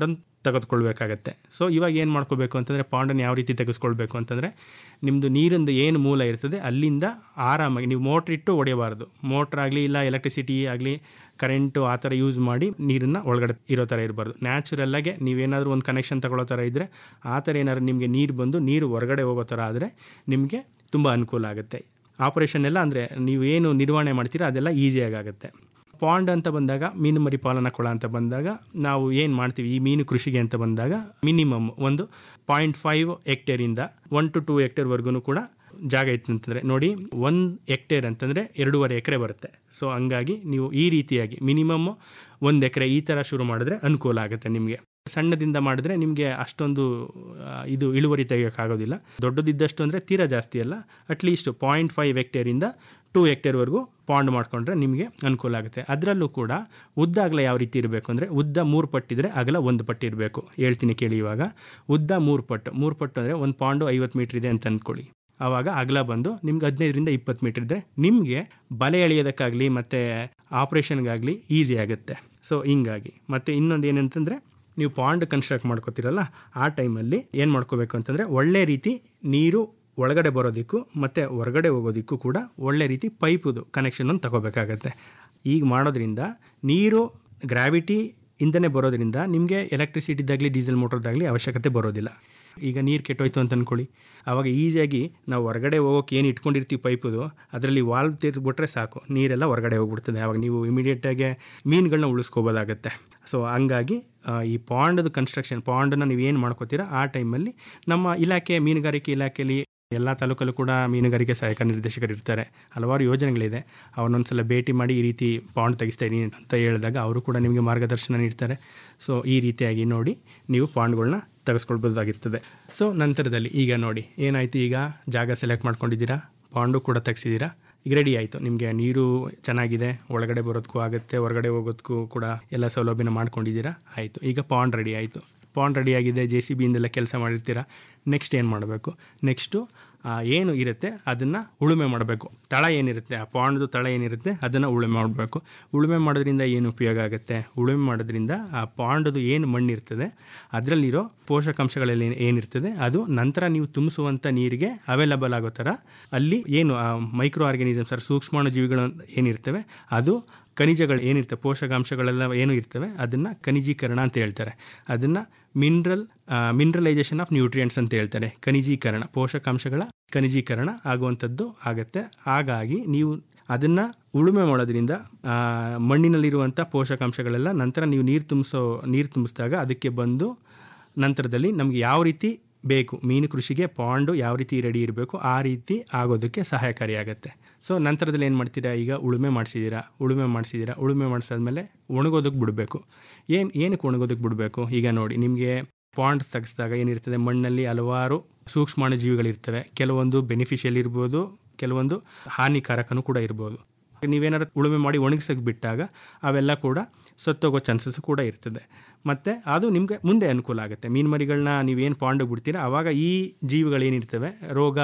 ತೆಗೆದುಕೊಳ್ಬೇಕಾಗತ್ತೆ ಸೊ ಇವಾಗ ಏನು ಮಾಡ್ಕೋಬೇಕು ಅಂತಂದರೆ ಪಾಂಡನ್ನು ಯಾವ ರೀತಿ ತೆಗೆಸ್ಕೊಳ್ಬೇಕು ಅಂತಂದರೆ ನಿಮ್ಮದು ನೀರಿಂದು ಏನು ಮೂಲ ಇರ್ತದೆ ಅಲ್ಲಿಂದ ಆರಾಮಾಗಿ ನೀವು ಮೋಟ್ರ್ ಇಟ್ಟು ಹೊಡೆಯಬಾರ್ದು ಮೋಟ್ರ್ ಆಗಲಿ ಇಲ್ಲ ಎಲೆಕ್ಟ್ರಿಸಿಟಿ ಆಗಲಿ ಕರೆಂಟು ಆ ಥರ ಯೂಸ್ ಮಾಡಿ ನೀರನ್ನು ಒಳಗಡೆ ಇರೋ ಥರ ಇರಬಾರ್ದು ನ್ಯಾಚುರಲ್ಲಾಗೆ ನೀವೇನಾದರೂ ಒಂದು ಕನೆಕ್ಷನ್ ತಗೊಳ್ಳೋ ಥರ ಇದ್ದರೆ ಆ ಥರ ಏನಾದ್ರು ನಿಮಗೆ ನೀರು ಬಂದು ನೀರು ಹೊರಗಡೆ ಹೋಗೋ ಥರ ಆದರೆ ನಿಮಗೆ ತುಂಬ ಅನುಕೂಲ ಆಗುತ್ತೆ ಆಪರೇಷನ್ ಎಲ್ಲ ಅಂದರೆ ನೀವು ಏನು ನಿರ್ವಹಣೆ ಮಾಡ್ತೀರೋ ಅದೆಲ್ಲ ಈಸಿಯಾಗಿ ಆಗುತ್ತೆ ಪಾಂಡ್ ಅಂತ ಬಂದಾಗ ಮೀನು ಮರಿ ಪಾಲನಾ ಕೊಳ ಅಂತ ಬಂದಾಗ ನಾವು ಏನು ಮಾಡ್ತೀವಿ ಈ ಮೀನು ಕೃಷಿಗೆ ಅಂತ ಬಂದಾಗ ಮಿನಿಮಮ್ ಒಂದು ಪಾಯಿಂಟ್ ಫೈವ್ ಹೆಕ್ಟೇರಿಂದ ಒನ್ ಟು ಟೂ ಹೆಕ್ಟೇರ್ವರೆಗೂ ಕೂಡ ಜಾಗ ಇತ್ತು ಅಂತಂದರೆ ನೋಡಿ ಒಂದು ಹೆಕ್ಟೇರ್ ಅಂತಂದರೆ ಎರಡೂವರೆ ಎಕರೆ ಬರುತ್ತೆ ಸೊ ಹಂಗಾಗಿ ನೀವು ಈ ರೀತಿಯಾಗಿ ಮಿನಿಮಮ್ ಒಂದು ಎಕರೆ ಈ ಥರ ಶುರು ಮಾಡಿದ್ರೆ ಅನುಕೂಲ ಆಗುತ್ತೆ ನಿಮಗೆ ಸಣ್ಣದಿಂದ ಮಾಡಿದ್ರೆ ನಿಮಗೆ ಅಷ್ಟೊಂದು ಆ, ಇದು ಇಳುವರಿ ತೆಗಿಯೋಕ್ಕಾಗೋದಿಲ್ಲ ದೊಡ್ಡದಿದ್ದಷ್ಟು ಅಂದರೆ ತೀರಾ ಜಾಸ್ತಿ ಅಲ್ಲ ಅಟ್ಲೀಸ್ಟ್ ಪಾಯಿಂಟ್ ಫೈವ್ ಹೆಕ್ಟೇರಿಂದ ಟೂ ಹೆಕ್ಟೇರ್ವರೆಗೂ ಪಾಂಡ್ ಮಾಡಿಕೊಂಡ್ರೆ ನಿಮಗೆ ಅನುಕೂಲ ಆಗುತ್ತೆ ಅದರಲ್ಲೂ ಕೂಡ ಉದ್ದ ಅಗಲ ಯಾವ ರೀತಿ ಇರಬೇಕು ಅಂದರೆ ಉದ್ದ ಮೂರು ಪಟ್ಟಿದ್ರೆ ಅಗಲ ಒಂದು ಪಟ್ಟು ಇರಬೇಕು ಹೇಳ್ತೀನಿ ಕೇಳಿ ಇವಾಗ ಉದ್ದ ಮೂರು ಪಟ್ಟು ಮೂರು ಪಟ್ಟು ಅಂದರೆ ಒಂದು ಪಾಂಡು ಐವತ್ತು ಮೀಟ್ರ್ ಇದೆ ಅಂತ ಅಂದ್ಕೊಳ್ಳಿ ಆವಾಗ ಅಗಲ ಬಂದು ನಿಮ್ಗೆ ಹದಿನೈದರಿಂದ ಇಪ್ಪತ್ತು ಮೀಟ್ರ್ ಇದ್ದರೆ ನಿಮಗೆ ಬಲೆ ಎಳೆಯೋದಕ್ಕಾಗಲಿ ಮತ್ತು ಆಪ್ರೇಷನ್ಗಾಗಲಿ ಈಸಿ ಆಗುತ್ತೆ ಸೊ ಹಿಂಗಾಗಿ ಮತ್ತು ಇನ್ನೊಂದು ಏನಂತಂದರೆ ನೀವು ಪಾಂಡ್ ಕನ್ಸ್ಟ್ರಕ್ಟ್ ಮಾಡ್ಕೋತೀರಲ್ಲ ಆ ಟೈಮಲ್ಲಿ ಏನು ಮಾಡ್ಕೋಬೇಕು ಅಂತಂದರೆ ಒಳ್ಳೆ ರೀತಿ ನೀರು ಒಳಗಡೆ ಬರೋದಕ್ಕೂ ಮತ್ತು ಹೊರಗಡೆ ಹೋಗೋದಕ್ಕೂ ಕೂಡ ಒಳ್ಳೆ ರೀತಿ ಪೈಪುದು ಕನೆಕ್ಷನನ್ನು ತಗೋಬೇಕಾಗತ್ತೆ ಈಗ ಮಾಡೋದ್ರಿಂದ ನೀರು ಗ್ರಾವಿಟಿ ಇಂದನೇ ಬರೋದ್ರಿಂದ ನಿಮಗೆ ಎಲೆಕ್ಟ್ರಿಸಿಟಿದಾಗಲಿ ಡೀಸೆಲ್ ಮೋಟರ್ದಾಗಲಿ ಅವಶ್ಯಕತೆ ಬರೋದಿಲ್ಲ ಈಗ ನೀರು ಕೆಟ್ಟೋಯ್ತು ಅಂತ ಅಂದ್ಕೊಳ್ಳಿ ಆವಾಗ ಈಸಿಯಾಗಿ ನಾವು ಹೊರಗಡೆ ಹೋಗೋಕೆ ಏನು ಇಟ್ಕೊಂಡಿರ್ತೀವಿ ಪೈಪುದು ಅದರಲ್ಲಿ ವಾಲ್ ತೆರೆದ್ಬಿಟ್ರೆ ಸಾಕು ನೀರೆಲ್ಲ ಹೊರಗಡೆ ಹೋಗ್ಬಿಡ್ತದೆ ಆವಾಗ ನೀವು ಇಮಿಡಿಯೇಟಾಗಿ ಮೀನುಗಳನ್ನ ಉಳಿಸ್ಕೋಬೋದಾಗತ್ತೆ ಸೊ ಹಂಗಾಗಿ ಆ, ಈ ಪಾಂಡದ ಕನ್ಸ್ಟ್ರಕ್ಷನ್ ಪಾಂಡನ್ನ ನೀವು ಏನು ಮಾಡ್ಕೋತೀರಾ ಆ ಟೈಮಲ್ಲಿ ನಮ್ಮ ಇಲಾಖೆ ಮೀನುಗಾರಿಕೆ ಇಲಾಖೆಯಲ್ಲಿ ಎಲ್ಲ ತಾಲೂಕಲ್ಲೂ ಕೂಡ ಮೀನುಗಾರಿಕೆ ಸಹಾಯಕ ನಿರ್ದೇಶಕರು ಇರ್ತಾರೆ ಹಲವಾರು ಯೋಜನೆಗಳಿದೆ ಅವನೊಂದ್ಸಲ ಭೇಟಿ ಮಾಡಿ ಈ ರೀತಿ ಪಾಂಡ್ ತೆಗಿಸ್ತಾ ಇದೀನಿ ಅಂತ ಹೇಳಿದಾಗ ಅವರು ಕೂಡ ನಿಮಗೆ ಮಾರ್ಗದರ್ಶನ ನೀಡ್ತಾರೆ ಸೊ ಈ ರೀತಿಯಾಗಿ ನೋಡಿ ನೀವು ಪಾಂಡ್ಗಳನ್ನ ತೆಗೆಸ್ಕೊಳ್ಬೋದಾಗಿರ್ತದೆ ಸೊ ನಂತರದಲ್ಲಿ ಈಗ ನೋಡಿ ಏನಾಯಿತು ಈಗ ಜಾಗ ಸೆಲೆಕ್ಟ್ ಮಾಡ್ಕೊಂಡಿದ್ದೀರಾ ಪಾಂಡು ಕೂಡ ತೆಗ್ಸಿದ್ದೀರಾ ಈಗ ರೆಡಿ ಆಯಿತು ನಿಮಗೆ ನೀರು ಚೆನ್ನಾಗಿದೆ ಒಳಗಡೆ ಬರೋದಕ್ಕೂ ಆಗುತ್ತೆ ಹೊರಗಡೆ ಹೋಗೋದಕ್ಕೂ ಕೂಡ ಎಲ್ಲ ಸೌಲಭ್ಯನ ಮಾಡ್ಕೊಂಡಿದ್ದೀರಾ ಆಯಿತು ಈಗ ಪಾಂಡ್ ರೆಡಿ ಆಯಿತು ಪಾಂಡ್ ರೆಡಿ ಆಗಿದೆ ಜೆ ಸಿ ಬಿಯಿಂದೆಲ್ಲ ಕೆಲಸ ಮಾಡಿರ್ತೀರಾ ನೆಕ್ಸ್ಟ್ ಏನು ಮಾಡಬೇಕು ನೆಕ್ಸ್ಟು ಏನು ಇರುತ್ತೆ ಅದನ್ನು ಉಳುಮೆ ಮಾಡಬೇಕು ತಳ ಏನಿರುತ್ತೆ ಆ ಪಾಂಡ್ದು ತಳ ಏನಿರುತ್ತೆ ಅದನ್ನು ಉಳುಮೆ ಮಾಡಬೇಕು ಉಳುಮೆ ಮಾಡೋದ್ರಿಂದ ಏನು ಉಪಯೋಗ ಆಗುತ್ತೆ ಉಳುಮೆ ಮಾಡೋದ್ರಿಂದ ಆ ಪಾಂಡದು ಏನು ಮಣ್ಣಿರ್ತದೆ ಅದರಲ್ಲಿರೋ ಪೋಷಕಾಂಶಗಳಲ್ಲಿ ಏನಿರ್ತದೆ ಅದು ನಂತರ ನೀವು ತುಂಬಿಸುವಂಥ ನೀರಿಗೆ ಅವೈಲಬಲ್ ಆಗೋ ಥರ ಅಲ್ಲಿ ಏನು ಆ ಮೈಕ್ರೋ ಆರ್ಗ್ಯಾನಿಸಮ್ಸ್ ಸರ್ ಸೂಕ್ಷ್ಮಾಣು ಜೀವಿಗಳು ಏನಿರ್ತವೆ ಅದು ಖನಿಜಗಳು ಏನಿರ್ತವೆ ಪೋಷಕಾಂಶಗಳೆಲ್ಲ ಏನು ಇರ್ತವೆ ಅದನ್ನು ಖನಿಜೀಕರಣ ಅಂತ ಹೇಳ್ತಾರೆ ಅದನ್ನು ಮಿನರಲ್ ಮಿನರಲೈಸೇಷನ್ ಆಫ್ ನ್ಯೂಟ್ರಿಯೆಂಟ್ಸ್ ಅಂತ ಹೇಳ್ತಾರೆ ಖನಿಜೀಕರಣ ಪೋಷಕಾಂಶಗಳ ಖನಿಜೀಕರಣ ಆಗುವಂಥದ್ದು ಆಗುತ್ತೆ ಹಾಗಾಗಿ ನೀವು ಅದನ್ನು ಉಳುಮೆ ಮಾಡೋದ್ರಿಂದ ಆ, ಮಣ್ಣಿನಲ್ಲಿರುವಂಥ ಪೋಷಕಾಂಶಗಳೆಲ್ಲ ನಂತರ ನೀವು ನೀರು ತುಂಬಿಸೋ ನೀರು ತುಂಬಿಸಿದಾಗ ಅದಕ್ಕೆ ಬಂದು ನಂತರದಲ್ಲಿ ನಮಗೆ ಯಾವ ರೀತಿ ಬೇಕು ಮೀನು ಕೃಷಿಗೆ ಪಾಂಡು ಯಾವ ರೀತಿ ರೆಡಿ ಇರಬೇಕು ಆ ರೀತಿ ಆಗೋದಕ್ಕೆ ಸಹಾಯಕಾರಿಯಾಗುತ್ತೆ ಸೊ ನಂತರದಲ್ಲಿ ಏನು ಮಾಡ್ತೀರಾ ಈಗ ಉಳುಮೆ ಮಾಡಿಸಿದ್ದೀರಾ ಉಳುಮೆ ಮಾಡಿಸಿದ್ದೀರಾ ಉಳುಮೆ ಮಾಡಿಸಾದ್ಮೇಲೆ ಒಣಗೋದಕ್ಕೆ ಬಿಡಬೇಕು ಏನು ಏನಕ್ಕೆ ಒಣಗೋದಕ್ಕೆ ಬಿಡಬೇಕು ಈಗ ನೋಡಿ ನಿಮಗೆ ಪಾಂಡ್ ತೆಗೆಸಿದಾಗ ಏನಿರ್ತದೆ ಮಣ್ಣಲ್ಲಿ ಹಲವಾರು ಸೂಕ್ಷ್ಮಾಣು ಜೀವಿಗಳಿರ್ತವೆ ಕೆಲವೊಂದು ಬೆನಿಫಿಷಿಯಲ್ ಇರ್ಬೋದು ಕೆಲವೊಂದು ಹಾನಿಕಾರಕನೂ ಕೂಡ ಇರ್ಬೋದು ನೀವೇನಾದ್ರು ಉಳುಮೆ ಮಾಡಿ ಒಣಗಿಸಕ್ಕೆ ಬಿಟ್ಟಾಗ ಅವೆಲ್ಲ ಕೂಡ ಸತ್ತೋಗೋ ಚಾನ್ಸಸ್ ಕೂಡ ಇರ್ತದೆ ಮತ್ತು ಅದು ನಿಮಗೆ ಮುಂದೆ ಅನುಕೂಲ ಆಗುತ್ತೆ ಮೀನು ಮರಿಗಳನ್ನ ನೀವೇನು ಪಾಂಡಿಗೆ ಬಿಡ್ತೀರಾ ಆವಾಗ ಈ ಜೀವಿಗಳೇನಿರ್ತವೆ ರೋಗ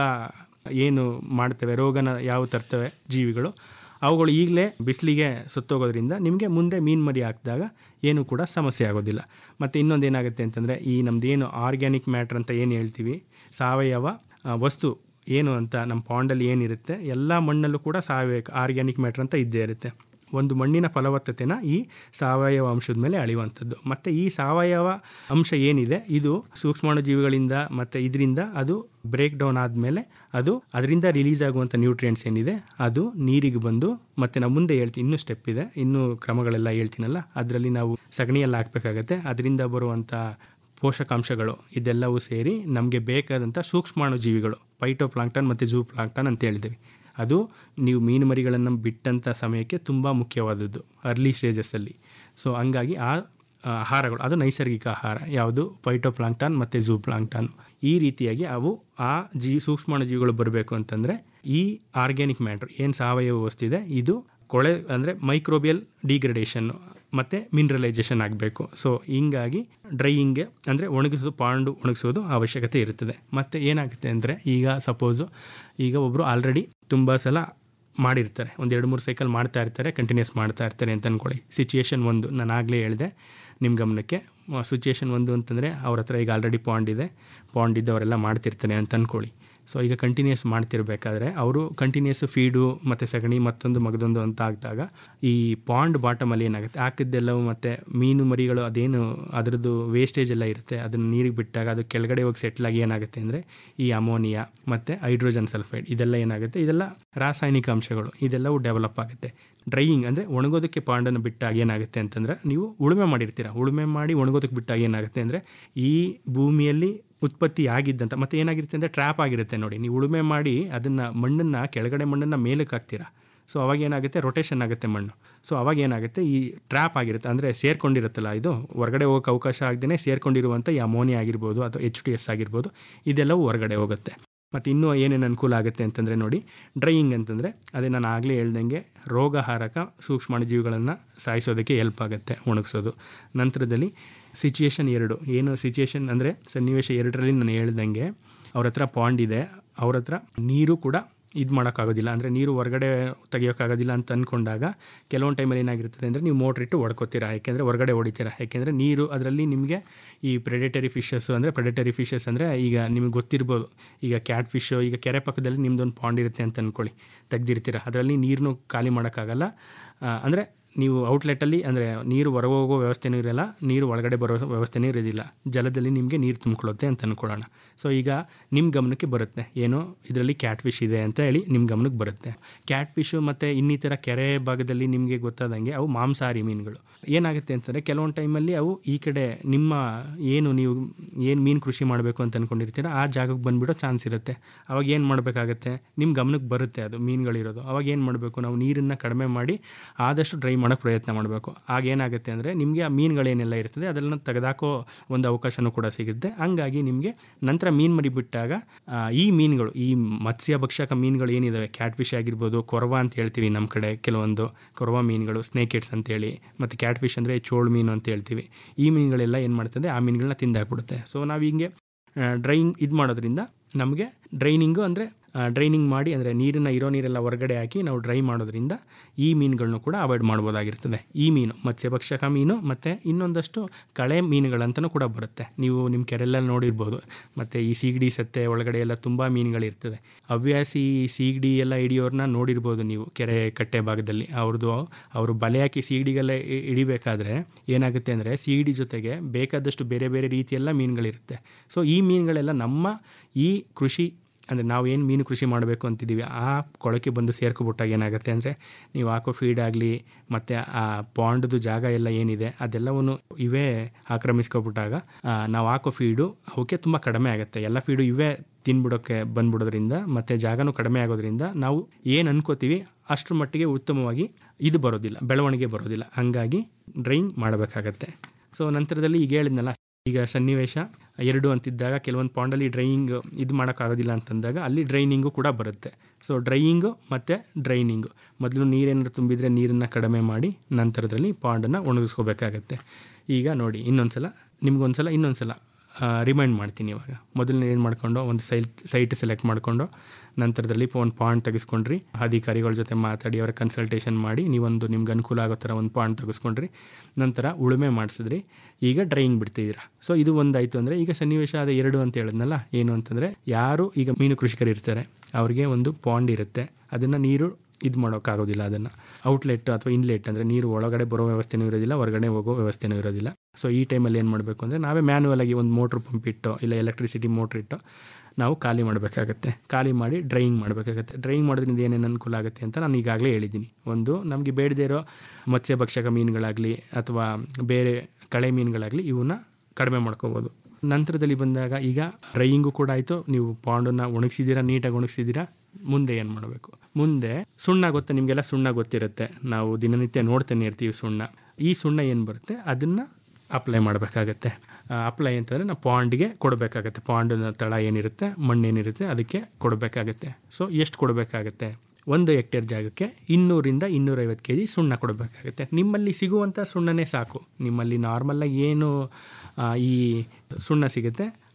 ಏನು ಮಾಡ್ತವೆ ರೋಗನ ಯಾವ ತರ್ತವೆ ಜೀವಿಗಳು ಅವುಗಳು ಈಗಲೇ ಬಿಸಿಲಿಗೆ ಸುತ್ತೋಗೋದ್ರಿಂದ ನಿಮಗೆ ಮುಂದೆ ಮೀನು ಮರಿ ಹಾಕಿದಾಗ ಏನೂ ಕೂಡ ಸಮಸ್ಯೆ ಆಗೋದಿಲ್ಲ ಮತ್ತು ಇನ್ನೊಂದು ಏನಾಗುತ್ತೆ ಅಂತಂದರೆ ಈ ನಮ್ದು ಏನು ಆರ್ಗ್ಯಾನಿಕ್ ಮ್ಯಾಟ್ರ್ ಅಂತ ಏನು ಹೇಳ್ತೀವಿ ಸಾವಯವ ಆ, ವಸ್ತು ಏನು ಅಂತ ನಮ್ಮ ಪಾಂಡಲ್ಲಿ ಏನಿರುತ್ತೆ ಎಲ್ಲ ಮಣ್ಣಲ್ಲೂ ಕೂಡ ಸಾವಯವ ಆರ್ಗ್ಯಾನಿಕ್ ಮ್ಯಾಟ್ರ್ ಅಂತ ಇದ್ದೇ ಇರುತ್ತೆ ಒಂದು ಮಣ್ಣಿನ ಫಲವತ್ತತೆನ ಈ ಸಾವಯವ ಅಂಶದ ಮೇಲೆ ಅಳೆಯುವಂಥದ್ದು ಮತ್ತು ಈ ಸಾವಯವ ಅಂಶ ಏನಿದೆ ಇದು ಸೂಕ್ಷ್ಮಾಣು ಜೀವಿಗಳಿಂದ ಮತ್ತು ಇದರಿಂದ ಅದು ಬ್ರೇಕ್ ಡೌನ್ ಆದಮೇಲೆ ಅದು ಅದರಿಂದ ರಿಲೀಸ್ ಆಗುವಂಥ ನ್ಯೂಟ್ರಿಯೆಂಟ್ಸ್ ಏನಿದೆ ಅದು ನೀರಿಗೆ ಬಂದು ಮತ್ತು ನಾವು ಮುಂದೆ ಹೇಳ್ತೀನಿ ಇನ್ನೂ ಸ್ಟೆಪ್ ಇದೆ ಇನ್ನೂ ಕ್ರಮಗಳೆಲ್ಲ ಹೇಳ್ತೀನಲ್ಲ ಅದರಲ್ಲಿ ನಾವು ಸಗಣಿಯೆಲ್ಲ ಹಾಕಬೇಕಾಗತ್ತೆ ಅದರಿಂದ ಬರುವಂಥ ಪೋಷಕಾಂಶಗಳು ಇದೆಲ್ಲವೂ ಸೇರಿ ನಮಗೆ ಬೇಕಾದಂಥ ಸೂಕ್ಷ್ಮಾಣು ಜೀವಿಗಳು ಪೈಟೋ ಪ್ಲಾಂಕ್ಟನ್ ಮತ್ತು ಝೂ ಪ್ಲಾಂಕ್ಟನ್ ಅಂತ ಹೇಳ್ತೀವಿ ಅದು ನೀವು ಮೀನು ಮರಿಗಳನ್ನು ಬಿಟ್ಟಂಥ ಸಮಯಕ್ಕೆ ತುಂಬ ಮುಖ್ಯವಾದದ್ದು ಅರ್ಲಿ ಸ್ಟೇಜಸ್ಸಲ್ಲಿ ಸೊ ಹಂಗಾಗಿ ಆ ಆ, ಆಹಾರಗಳು ಅದು ನೈಸರ್ಗಿಕ ಆಹಾರ ಯಾವುದು ಪೈಟೋ ಪ್ಲಾಂಕ್ಟನ್ ಮತ್ತು ಝೂ ಪ್ಲಾಂಕ್ಟನ್ ಈ ರೀತಿಯಾಗಿ ಅವು ಆ ಜೀ ಸೂಕ್ಷ್ಮಾಣು ಜೀವಿಗಳು ಬರಬೇಕು ಅಂತಂದರೆ ಈ ಆರ್ಗ್ಯಾನಿಕ್ ಮ್ಯಾಟ್ರ್ ಏನು ಸಾವಯವ ವಸ್ತಿದೆ ಇದು ಕೊಳೆ ಅಂದರೆ ಮೈಕ್ರೋಬಿಯಲ್ ಡಿಗ್ರೇಡೇಷನ್ನು ಮತ್ತು ಮಿನರಲೈಸೇಷನ್ ಆಗಬೇಕು ಸೊ ಹಿಂಗಾಗಿ ಡ್ರೈಯಿಂಗ್ಗೆ ಅಂದರೆ ಒಣಗಿಸೋದು ಪಾಂಡು ಒಣಗಿಸೋದು ಅವಶ್ಯಕತೆ ಇರುತ್ತದೆ ಮತ್ತು ಏನಾಗುತ್ತೆ ಅಂದರೆ ಈಗ ಸಪೋಸು ಈಗ ಒಬ್ಬರು ಆಲ್ರೆಡಿ ತುಂಬ ಸಲ ಮಾಡಿರ್ತಾರೆ ಒಂದು ಎರಡು ಮೂರು ಸೈಕಲ್ ಮಾಡ್ತಾ ಇರ್ತಾರೆ ಕಂಟಿನ್ಯೂಸ್ ಮಾಡ್ತಾ ಇರ್ತಾರೆ ಅಂತ ಅಂದ್ಕೊಳ್ಳಿ ಸಿಚುಯೇಷನ್ ಒಂದು ನಾನು ಆಗಲೇ ಹೇಳಿದೆ ನಿಮ್ಮ ಗಮನಕ್ಕೆ ಸಿಚುಯೇಷನ್ ಒಂದು ಅಂತಂದರೆ ಅವ್ರ ಹತ್ರ ಈಗ ಆಲ್ರೆಡಿ ಪಾಂಡ್ ಇದೆ ಪಾಂಡ್ ಇದ್ದವರೆಲ್ಲ ಮಾಡ್ತಿರ್ತಾರೆ ಅಂತ ಅಂದ್ಕೊಳ್ಳಿ ಸೊ ಈಗ ಕಂಟಿನ್ಯೂಸ್ ಮಾಡ್ತಿರ್ಬೇಕಾದ್ರೆ ಅವರು ಕಂಟಿನ್ಯೂಸ್ ಫೀಡು ಮತ್ತು ಸಗಣಿ ಮತ್ತೊಂದು ಮಗದೊಂದು ಅಂತ ಆಗಿದಾಗ ಈ ಪಾಂಡ್ ಬಾಟಮಲ್ಲಿ ಏನಾಗುತ್ತೆ ಹಾಕಿದ್ದೆಲ್ಲವೂ ಮತ್ತು ಮೀನು ಮರಿಗಳು ಅದೇನು ಅದರದ್ದು ವೇಸ್ಟೇಜ್ ಎಲ್ಲ ಇರುತ್ತೆ ಅದನ್ನು ನೀರಿಗೆ ಬಿಟ್ಟಾಗ ಅದು ಕೆಳಗಡೆ ಹೋಗಿ ಸೆಟ್ಲಾಗಿ ಏನಾಗುತ್ತೆ ಅಂದರೆ ಈ ಅಮೋನಿಯಾ ಮತ್ತು ಹೈಡ್ರೋಜನ್ ಸಲ್ಫೈಡ್ ಇದೆಲ್ಲ ಏನಾಗುತ್ತೆ ಇದೆಲ್ಲ ರಾಸಾಯನಿಕ ಅಂಶಗಳು ಇದೆಲ್ಲವೂ ಡೆವಲಪ್ ಆಗುತ್ತೆ ಡ್ರೈಯಿಂಗ್ ಅಂದರೆ ಒಣಗೋದಕ್ಕೆ ಪಾಂಡನ್ನು ಬಿಟ್ಟಾಗ ಏನಾಗುತ್ತೆ ಅಂತಂದರೆ ನೀವು ಉಳುಮೆ ಮಾಡಿರ್ತೀರ ಉಳುಮೆ ಮಾಡಿ ಒಣಗೋದಕ್ಕೆ ಬಿಟ್ಟಾಗ ಏನಾಗುತ್ತೆ ಅಂದರೆ ಈ ಭೂಮಿಯಲ್ಲಿ ಉತ್ಪತ್ತಿ ಆಗಿದ್ದಂಥ ಮತ್ತು ಏನಾಗಿರುತ್ತೆ ಅಂದರೆ ಟ್ರ್ಯಾಪ್ ಆಗಿರುತ್ತೆ ನೋಡಿ ನೀವು ಉಳುಮೆ ಮಾಡಿ ಅದನ್ನು ಮಣ್ಣನ್ನು ಕೆಳಗಡೆ ಮಣ್ಣನ್ನು ಮೇಲಕ್ಕೆ ಹಾಕ್ತೀರಾ ಸೊ ಅವಾಗ ಏನಾಗುತ್ತೆ ರೊಟೇಷನ್ ಆಗುತ್ತೆ ಮಣ್ಣು ಸೊ ಅವಾಗ ಏನಾಗುತ್ತೆ ಈ ಟ್ರ್ಯಾಪ್ ಆಗಿರುತ್ತೆ ಅಂದರೆ ಸೇರ್ಕೊಂಡಿರುತ್ತಲ್ಲ ಇದು ಹೊರಗಡೆ ಹೋಗೋಕೆ ಅವಕಾಶ ಆಗದೇ ಸೇರ್ಕೊಂಡಿರುವಂಥ ಈ ಅಮೋನಿಯಾ ಆಗಿರ್ಬೋದು ಅಥವಾ ಎಚ್ ಟಿ ಎಸ್ ಆಗಿರ್ಬೋದು ಇದೆಲ್ಲವೂ ಹೊರಗಡೆ ಹೋಗುತ್ತೆ ಮತ್ತು ಇನ್ನೂ ಏನೇನು ಅನುಕೂಲ ಆಗುತ್ತೆ ಅಂತಂದರೆ ನೋಡಿ ಡ್ರೈಯಿಂಗ್ ಅಂತಂದರೆ ಅದೇ ನಾನು ಆಗಲೇ ಹೇಳ್ದಂಗೆ ರೋಗಹಾರಕ ಸೂಕ್ಷ್ಮಾಣುಜೀವಿಗಳನ್ನು ಸಾಯಿಸೋದಕ್ಕೆ ಹೆಲ್ಪ್ ಆಗುತ್ತೆ ಒಣಗಿಸೋದು ನಂತರದಲ್ಲಿ ಸಿಚುಯೇಷನ್ ಎರಡು ಏನು ಸಿಚುಯೇಷನ್ ಅಂದರೆ ಸನ್ನಿವೇಶ ಎರಡರಲ್ಲಿ ನಾನು ಹೇಳ್ದಂಗೆ ಅವ್ರ ಹತ್ರ ಪಾಂಡ್ ಇದೆ ಅವ್ರ ಹತ್ರ ನೀರು ಕೂಡ ಇದು ಮಾಡೋಕ್ಕಾಗೋದಿಲ್ಲ ಅಂದರೆ ನೀರು ಹೊರಗಡೆ ತೆಗಿಯೋಕ್ಕಾಗೋದಿಲ್ಲ ಅಂತ ಅಂದ್ಕೊಂಡಾಗ ಕೆಲವೊಂದು ಟೈಮಲ್ಲಿ ಏನಾಗಿರ್ತದೆ ಅಂದರೆ ನೀವು ಮೋಟ್ರ್ ಇಟ್ಟು ಹೊಡ್ಕೋತೀರಾ ಯಾಕೆಂದರೆ ಹೊರಗಡೆ ಹೊಡಿತೀರಾ ಯಾಕೆಂದರೆ ನೀರು ಅದರಲ್ಲಿ ನಿಮಗೆ ಈ ಪ್ರೆಡೆಟರಿ ಫಿಶಸ್ಸು ಅಂದರೆ ಪ್ರೆಡೆಟರಿ ಫಿಶಸ್ ಅಂದರೆ ಈಗ ನಿಮಗೆ ಗೊತ್ತಿರ್ಬೋದು ಈಗ ಕ್ಯಾಟ್ ಫಿಶು ಈಗ ಕೆರೆ ಪಕ್ಕದಲ್ಲಿ ನಿಮ್ಮದೊಂದು ಪಾಂಡ್ ಇರುತ್ತೆ ಅಂತ ಅಂದ್ಕೊಳ್ಳಿ ತೆಗ್ದಿರ್ತೀರ ಅದರಲ್ಲಿ ನೀರನ್ನು ಖಾಲಿ ಮಾಡೋಕ್ಕಾಗಲ್ಲ ಅಂದರೆ ನೀವು ಔಟ್ಲೆಟಲ್ಲಿ ಅಂದರೆ ನೀರು ಹೊರಗೆ ಹೋಗೋ ವ್ಯವಸ್ಥೆನೂ ಇರಲ್ಲ ನೀರು ಒಳಗಡೆ ಬರೋ ವ್ಯವಸ್ಥೆನೂ ಇರೋದಿಲ್ಲ ಜಲದಲ್ಲಿ ನಿಮಗೆ ನೀರು ತುಂಬಿಕೊಳ್ಳುತ್ತೆ ಅಂತ ಅಂದ್ಕೊಳ್ಳೋಣ ಸೊ ಈಗ ನಿಮ್ಮ ಗಮನಕ್ಕೆ ಬರುತ್ತೆ ಏನೋ ಇದರಲ್ಲಿ ಕ್ಯಾಟ್ ಫಿಶ್ ಇದೆ ಅಂತ ಹೇಳಿ ನಿಮ್ಮ ಗಮನಕ್ಕೆ ಬರುತ್ತೆ ಕ್ಯಾಟ್ ಫಿಶು ಮತ್ತು ಇನ್ನಿತರ ಕೆರೆ ಭಾಗದಲ್ಲಿ ನಿಮಗೆ ಗೊತ್ತಾದಂಗೆ ಅವು ಮಾಂಸಾಹಾರಿ ಮೀನುಗಳು ಏನಾಗುತ್ತೆ ಅಂತಂದರೆ ಕೆಲವೊಂದು ಟೈಮಲ್ಲಿ ಅವು ಈ ಕಡೆ ನಿಮ್ಮ ಏನು ನೀವು ಏನು ಮೀನು ಕೃಷಿ ಮಾಡಬೇಕು ಅಂತ ಅಂದ್ಕೊಂಡಿರ್ತೀರ ಆ ಜಾಗಕ್ಕೆ ಬಂದುಬಿಡೋ ಚಾನ್ಸ್ ಇರುತ್ತೆ ಅವಾಗ ಏನು ಮಾಡಬೇಕಾಗತ್ತೆ ನಿಮ್ಮ ಗಮನಕ್ಕೆ ಬರುತ್ತೆ ಅದು ಮೀನುಗಳಿರೋದು ಅವಾಗ ಏನು ಮಾಡಬೇಕು ನಾವು ನೀರನ್ನು ಕಡಿಮೆ ಮಾಡಿ ಆದಷ್ಟು ಡ್ರೈ ಮಾಡೋಕ್ಕೆ ಪ್ರಯತ್ನ ಮಾಡಬೇಕು ಆಗ ಏನಾಗುತ್ತೆ ಅಂದರೆ ನಿಮಗೆ ಆ ಮೀನುಗಳೇನೆಲ್ಲ ಇರ್ತದೆ ಅದನ್ನು ತೆಗೆದಾಕೋ ಒಂದು ಅವಕಾಶನೂ ಕೂಡ ಸಿಗುತ್ತೆ ಹಂಗಾಗಿ ನಿಮಗೆ ನಂತರ ಮೀನು ಮರಿ ಬಿಟ್ಟಾಗ ಆ, ಈ ಮೀನುಗಳು ಈ ಮತ್ಸ್ಯ ಭಕ್ಷಕ ಮೀನುಗಳು ಏನಿದಾವೆ ಕ್ಯಾಟ್ ಫಿಶ್ ಆಗಿರ್ಬೋದು ಕೊರವ ಅಂತ ಹೇಳ್ತೀವಿ ನಮ್ಮ ಕಡೆ ಕೆಲವೊಂದು ಕೊರವ ಮೀನುಗಳು ಸ್ನೇಕೆಟ್ಸ್ ಅಂತೇಳಿ ಮತ್ತು ಕ್ಯಾಟ್ ಫಿಶ್ ಅಂದರೆ ಚೋಳು ಮೀನು ಅಂತ ಹೇಳ್ತೀವಿ ಈ ಮೀನುಗಳೆಲ್ಲ ಏನು ಮಾಡ್ತದೆ ಆ ಮೀನುಗಳನ್ನ ತಿಂದಾಕ್ಬಿಡುತ್ತೆ ಸೊ ನಾವು ಹಿಂಗೆ ಡ್ರೈನ್ ಇದು ಮಾಡೋದ್ರಿಂದ ನಮಗೆ ಡ್ರೈನಿಂಗು ಅಂದರೆ ಡ್ರೈನಿಂಗ್ ಮಾಡಿ ಅಂದರೆ ನೀರನ್ನ ಇರೋ ನೀರೆಲ್ಲ ಹೊರಗಡೆ ಹಾಕಿ ನಾವು ಡ್ರೈ ಮಾಡೋದ್ರಿಂದ ಈ ಮೀನುಗಳನ್ನು ಕೂಡ ಅವಾಯ್ಡ್ ಮಾಡ್ಬೋದಾಗಿರ್ತದೆ ಈ ಮೀನು ಮತ್ಸ್ಯಭಕ್ಷಕ ಮೀನು ಮತ್ತು ಇನ್ನೊಂದಷ್ಟು ಕಳೆ ಮೀನುಗಳಂತಲೂ ಕೂಡ ಬರುತ್ತೆ ನೀವು ನಿಮ್ಮ ಕೆರೆಲ್ಲ ನೋಡಿರ್ಬೋದು ಮತ್ತು ಈ ಸೀಗಡಿ ಸತ್ತೆ ಒಳಗಡೆ ಎಲ್ಲ ತುಂಬ ಮೀನುಗಳಿರ್ತದೆ ಹವ್ಯಾಸಿ ಸೀಗಡಿ ಎಲ್ಲ ಹಿಡಿಯೋರನ್ನ ನೋಡಿರ್ಬೋದು ನೀವು ಕೆರೆ ಕಟ್ಟೆ ಭಾಗದಲ್ಲಿ ಅವ್ರದ್ದು ಅವರು ಬಲೆ ಹಾಕಿ ಸೀಗಡಿಗೆಲ್ಲ ಹಿ- ಹಿಡಿಬೇಕಾದ್ರೆ ಏನಾಗುತ್ತೆ ಅಂದರೆ ಸೀಗಡಿ ಜೊತೆಗೆ ಬೇಕಾದಷ್ಟು ಬೇರೆ ಬೇರೆ ರೀತಿಯೆಲ್ಲ ಮೀನುಗಳಿರುತ್ತೆ ಸೊ ಈ ಮೀನುಗಳೆಲ್ಲ ನಮ್ಮ ಈ ಕೃಷಿ ಅಂದರೆ ನಾವು ಏನು ಮೀನು ಕೃಷಿ ಮಾಡಬೇಕು ಅಂತಿದ್ದೀವಿ ಆ ಕೊಳಕ್ಕೆ ಬಂದು ಸೇರ್ಕೊಬಿಟ್ಟಾಗ ಏನಾಗುತ್ತೆ ಅಂದರೆ ನೀವು ಹಾಕೋ ಫೀಡ್ ಆಗಲಿ ಮತ್ತು ಆ ಪಾಂಡ್ದು ಜಾಗ ಎಲ್ಲ ಏನಿದೆ ಅದೆಲ್ಲವನ್ನು ಇವೇ ಆಕ್ರಮಿಸ್ಕೊಬಿಟ್ಟಾಗ ಆ, ನಾವು ಹಾಕೋ ಫೀಡು ಅವಕ್ಕೆ ತುಂಬ ಕಡಿಮೆ ಆಗುತ್ತೆ ಎಲ್ಲ ಫೀಡು ಇವೇ ತಿನ್ಬಿಡೋಕ್ಕೆ ಬಂದ್ಬಿಡೋದ್ರಿಂದ ಮತ್ತು ಜಾಗನೂ ಕಡಿಮೆ ಆಗೋದ್ರಿಂದ ನಾವು ಏನು ಅನ್ಕೋತೀವಿ ಅಷ್ಟರ ಮಟ್ಟಿಗೆ ಉತ್ತಮವಾಗಿ ಇದು ಬರೋದಿಲ್ಲ ಬೆಳವಣಿಗೆ ಬರೋದಿಲ್ಲ ಹಾಗಾಗಿ ಡ್ರೈಯಿಂಗ್ ಮಾಡಬೇಕಾಗತ್ತೆ ಸೊ ನಂತರದಲ್ಲಿ ಈಗ ಹೇಳಿದ್ನಲ್ಲ ಈಗ ಸನ್ನಿವೇಶ ಎರಡು ಅಂತಿದ್ದಾಗ ಕೆಲವೊಂದು ಪಾಂಡಲ್ಲಿ ಡ್ರೈಯಿಂಗ್ ಇದು ಮಾಡೋಕ್ಕಾಗೋದಿಲ್ಲ ಅಂತಂದಾಗ ಅಲ್ಲಿ ಡ್ರೈನಿಂಗು ಕೂಡ ಬರುತ್ತೆ ಸೊ ಡ್ರೈಯಿಂಗು ಮತ್ತು ಡ್ರೈನಿಂಗು ಮೊದಲು ನೀರೇನಾದ್ರು ತುಂಬಿದರೆ ನೀರನ್ನು ಕಡಿಮೆ ಮಾಡಿ ನಂತರದಲ್ಲಿ ಪಾಂಡನ್ನು ಒಣಗಿಸ್ಕೋಬೇಕಾಗತ್ತೆ ಈಗ ನೋಡಿ ಇನ್ನೊಂದು ಸಲ ನಿಮ್ಗೊಂದು ಸಲ ಇನ್ನೊಂದು ಸಲ ರಿಮೈಂಡ್ ಮಾಡ್ತೀನಿ ಇವಾಗ ಮೊದಲನೇ ಏನು ಮಾಡ್ಕೊಂಡು ಒಂದು ಸೈಟ್ ಸೈಟ್ ಸೆಲೆಕ್ಟ್ ಮಾಡಿಕೊಂಡು ನಂತರದಲ್ಲಿ ಒಂದು ಪಾಯಿಂಟ್ ತೆಗೆಸ್ಕೊಂಡ್ರಿ ಅಧಿಕಾರಿಗಳ ಜೊತೆ ಮಾತಾಡಿ ಅವರ ಕನ್ಸಲ್ಟೇಷನ್ ಮಾಡಿ ನೀವೊಂದು ನಿಮ್ಗೆ ಅನುಕೂಲ ಆಗೋ ಥರ ಒಂದು ಪಾಯಿಂಟ್ ತೆಗೆಸ್ಕೊಂಡ್ರಿ ನಂತರ ಉಳುಮೆ ಮಾಡಿಸಿದ್ರಿ ಈಗ ಡ್ರೈಯಿಂಗ್ ಬಿಡ್ತಿದ್ದೀರಾ ಸೊ ಇದು ಒಂದಾಯಿತು ಅಂದರೆ ಈಗ ಸನ್ನಿವೇಶ ಅದೇ ಎರಡು ಅಂತ ಹೇಳಿದ್ನಲ್ಲ ಏನು ಅಂತಂದರೆ ಯಾರು ಈಗ ಮೀನು ಕೃಷಿಕರು ಇರ್ತಾರೆ ಅವ್ರಿಗೆ ಒಂದು ಪಾಂಡ್ ಇರುತ್ತೆ ಅದನ್ನು ನೀರು ಇದು ಮಾಡೋಕ್ಕಾಗೋದಿಲ್ಲ ಅದನ್ನು ಔಟ್ಲೆಟ್ ಅಥವಾ ಇನ್ಲೆಟ್ ಅಂದರೆ ನೀರು ಒಳಗಡೆ ಬರೋ ವ್ಯವಸ್ಥೆನೂ ಇರೋದಿಲ್ಲ ಹೊರಗಡೆ ಹೋಗೋ ವ್ಯವಸ್ಥೆನೂ ಇರೋದಿಲ್ಲ ಸೊ ಈ ಟೈಮಲ್ಲಿ ಏನು ಮಾಡಬೇಕು ಅಂದರೆ ನಾವೇ ಮ್ಯಾನುವಲ್ ಆಗಿ ಒಂದು ಮೋಟ್ರ್ ಪಂಪ್ ಇಟ್ಟು ಇಲ್ಲ ಎಲೆಕ್ಟ್ರಿಸಿಟಿ ಮೋಟ್ರ್ ಇಟ್ಟು ನಾವು ಖಾಲಿ ಮಾಡಬೇಕಾಗತ್ತೆ ಖಾಲಿ ಮಾಡಿ ಡ್ರೈಯಿಂಗ್ ಮಾಡಬೇಕಾಗತ್ತೆ ಡ್ರೈಯಿಂಗ್ ಮಾಡೋದ್ರಿಂದ ಏನೇನು ಅನುಕೂಲ ಆಗುತ್ತೆ ಅಂತ ನಾನು ಈಗಾಗಲೇ ಹೇಳಿದ್ದೀನಿ ಒಂದು ನಮಗೆ ಬೇಡದೇ ಇರೋ ಮತ್ಸ್ಯಭಕ್ಷಕ ಮೀನುಗಳಾಗಲಿ ಅಥವಾ ಬೇರೆ ಕಳೆ ಮೀನುಗಳಾಗಲಿ ಇವನ್ನ ಕಡಿಮೆ ಮಾಡ್ಕೋಬೋದು ನಂತರದಲ್ಲಿ ಬಂದಾಗ ಈಗ ಡ್ರೈಯಿಂಗು ಕೂಡ ಆಯಿತು ನೀವು ಪಾಂಡನ್ನು ಒಣಗಿಸಿದ್ದೀರಾ ನೀಟಾಗಿ ಒಣಗಿಸಿದ್ದೀರಾ ಮುಂದೆ ಏನು ಮಾಡಬೇಕು ಮುಂದೆ ಸುಣ್ಣ ಗೊತ್ತಾ ನಿಮಗೆಲ್ಲ ಸುಣ್ಣ ಗೊತ್ತಿರುತ್ತೆ ನಾವು ದಿನನಿತ್ಯ ನೋಡ್ತಾನೆ ಇರ್ತೀವಿ ಸುಣ್ಣ ಈ ಸುಣ್ಣ ಏನು ಬರುತ್ತೆ ಅದನ್ನು ಅಪ್ಲೈ ಮಾಡಬೇಕಾಗತ್ತೆ ಅಪ್ಲೈ ಅಂತಂದರೆ ನಾವು ಪಾಂಡ್ಗೆ ಕೊಡಬೇಕಾಗತ್ತೆ ಪಾಂಡಿನ ತಳ ಏನಿರುತ್ತೆ ಮಣ್ಣೇನಿರುತ್ತೆ ಅದಕ್ಕೆ ಕೊಡಬೇಕಾಗತ್ತೆ ಸೊ ಎಷ್ಟು ಕೊಡಬೇಕಾಗತ್ತೆ ಒಂದು ಹೆಕ್ಟೇರ್ ಜಾಗಕ್ಕೆ ಇನ್ನೂರಿಂದ ಇನ್ನೂರೈವತ್ತು ಕೆ ಜಿ ಸುಣ್ಣ ಕೊಡಬೇಕಾಗುತ್ತೆ ನಿಮ್ಮಲ್ಲಿ ಸಿಗುವಂಥ ಸುಣ್ಣನೇ ಸಾಕು ನಿಮ್ಮಲ್ಲಿ ನಾರ್ಮಲಾಗಿ ಏನು ಆ, ಈ ಸುಣ್ಣ ಸಿಗುತ್ತೆ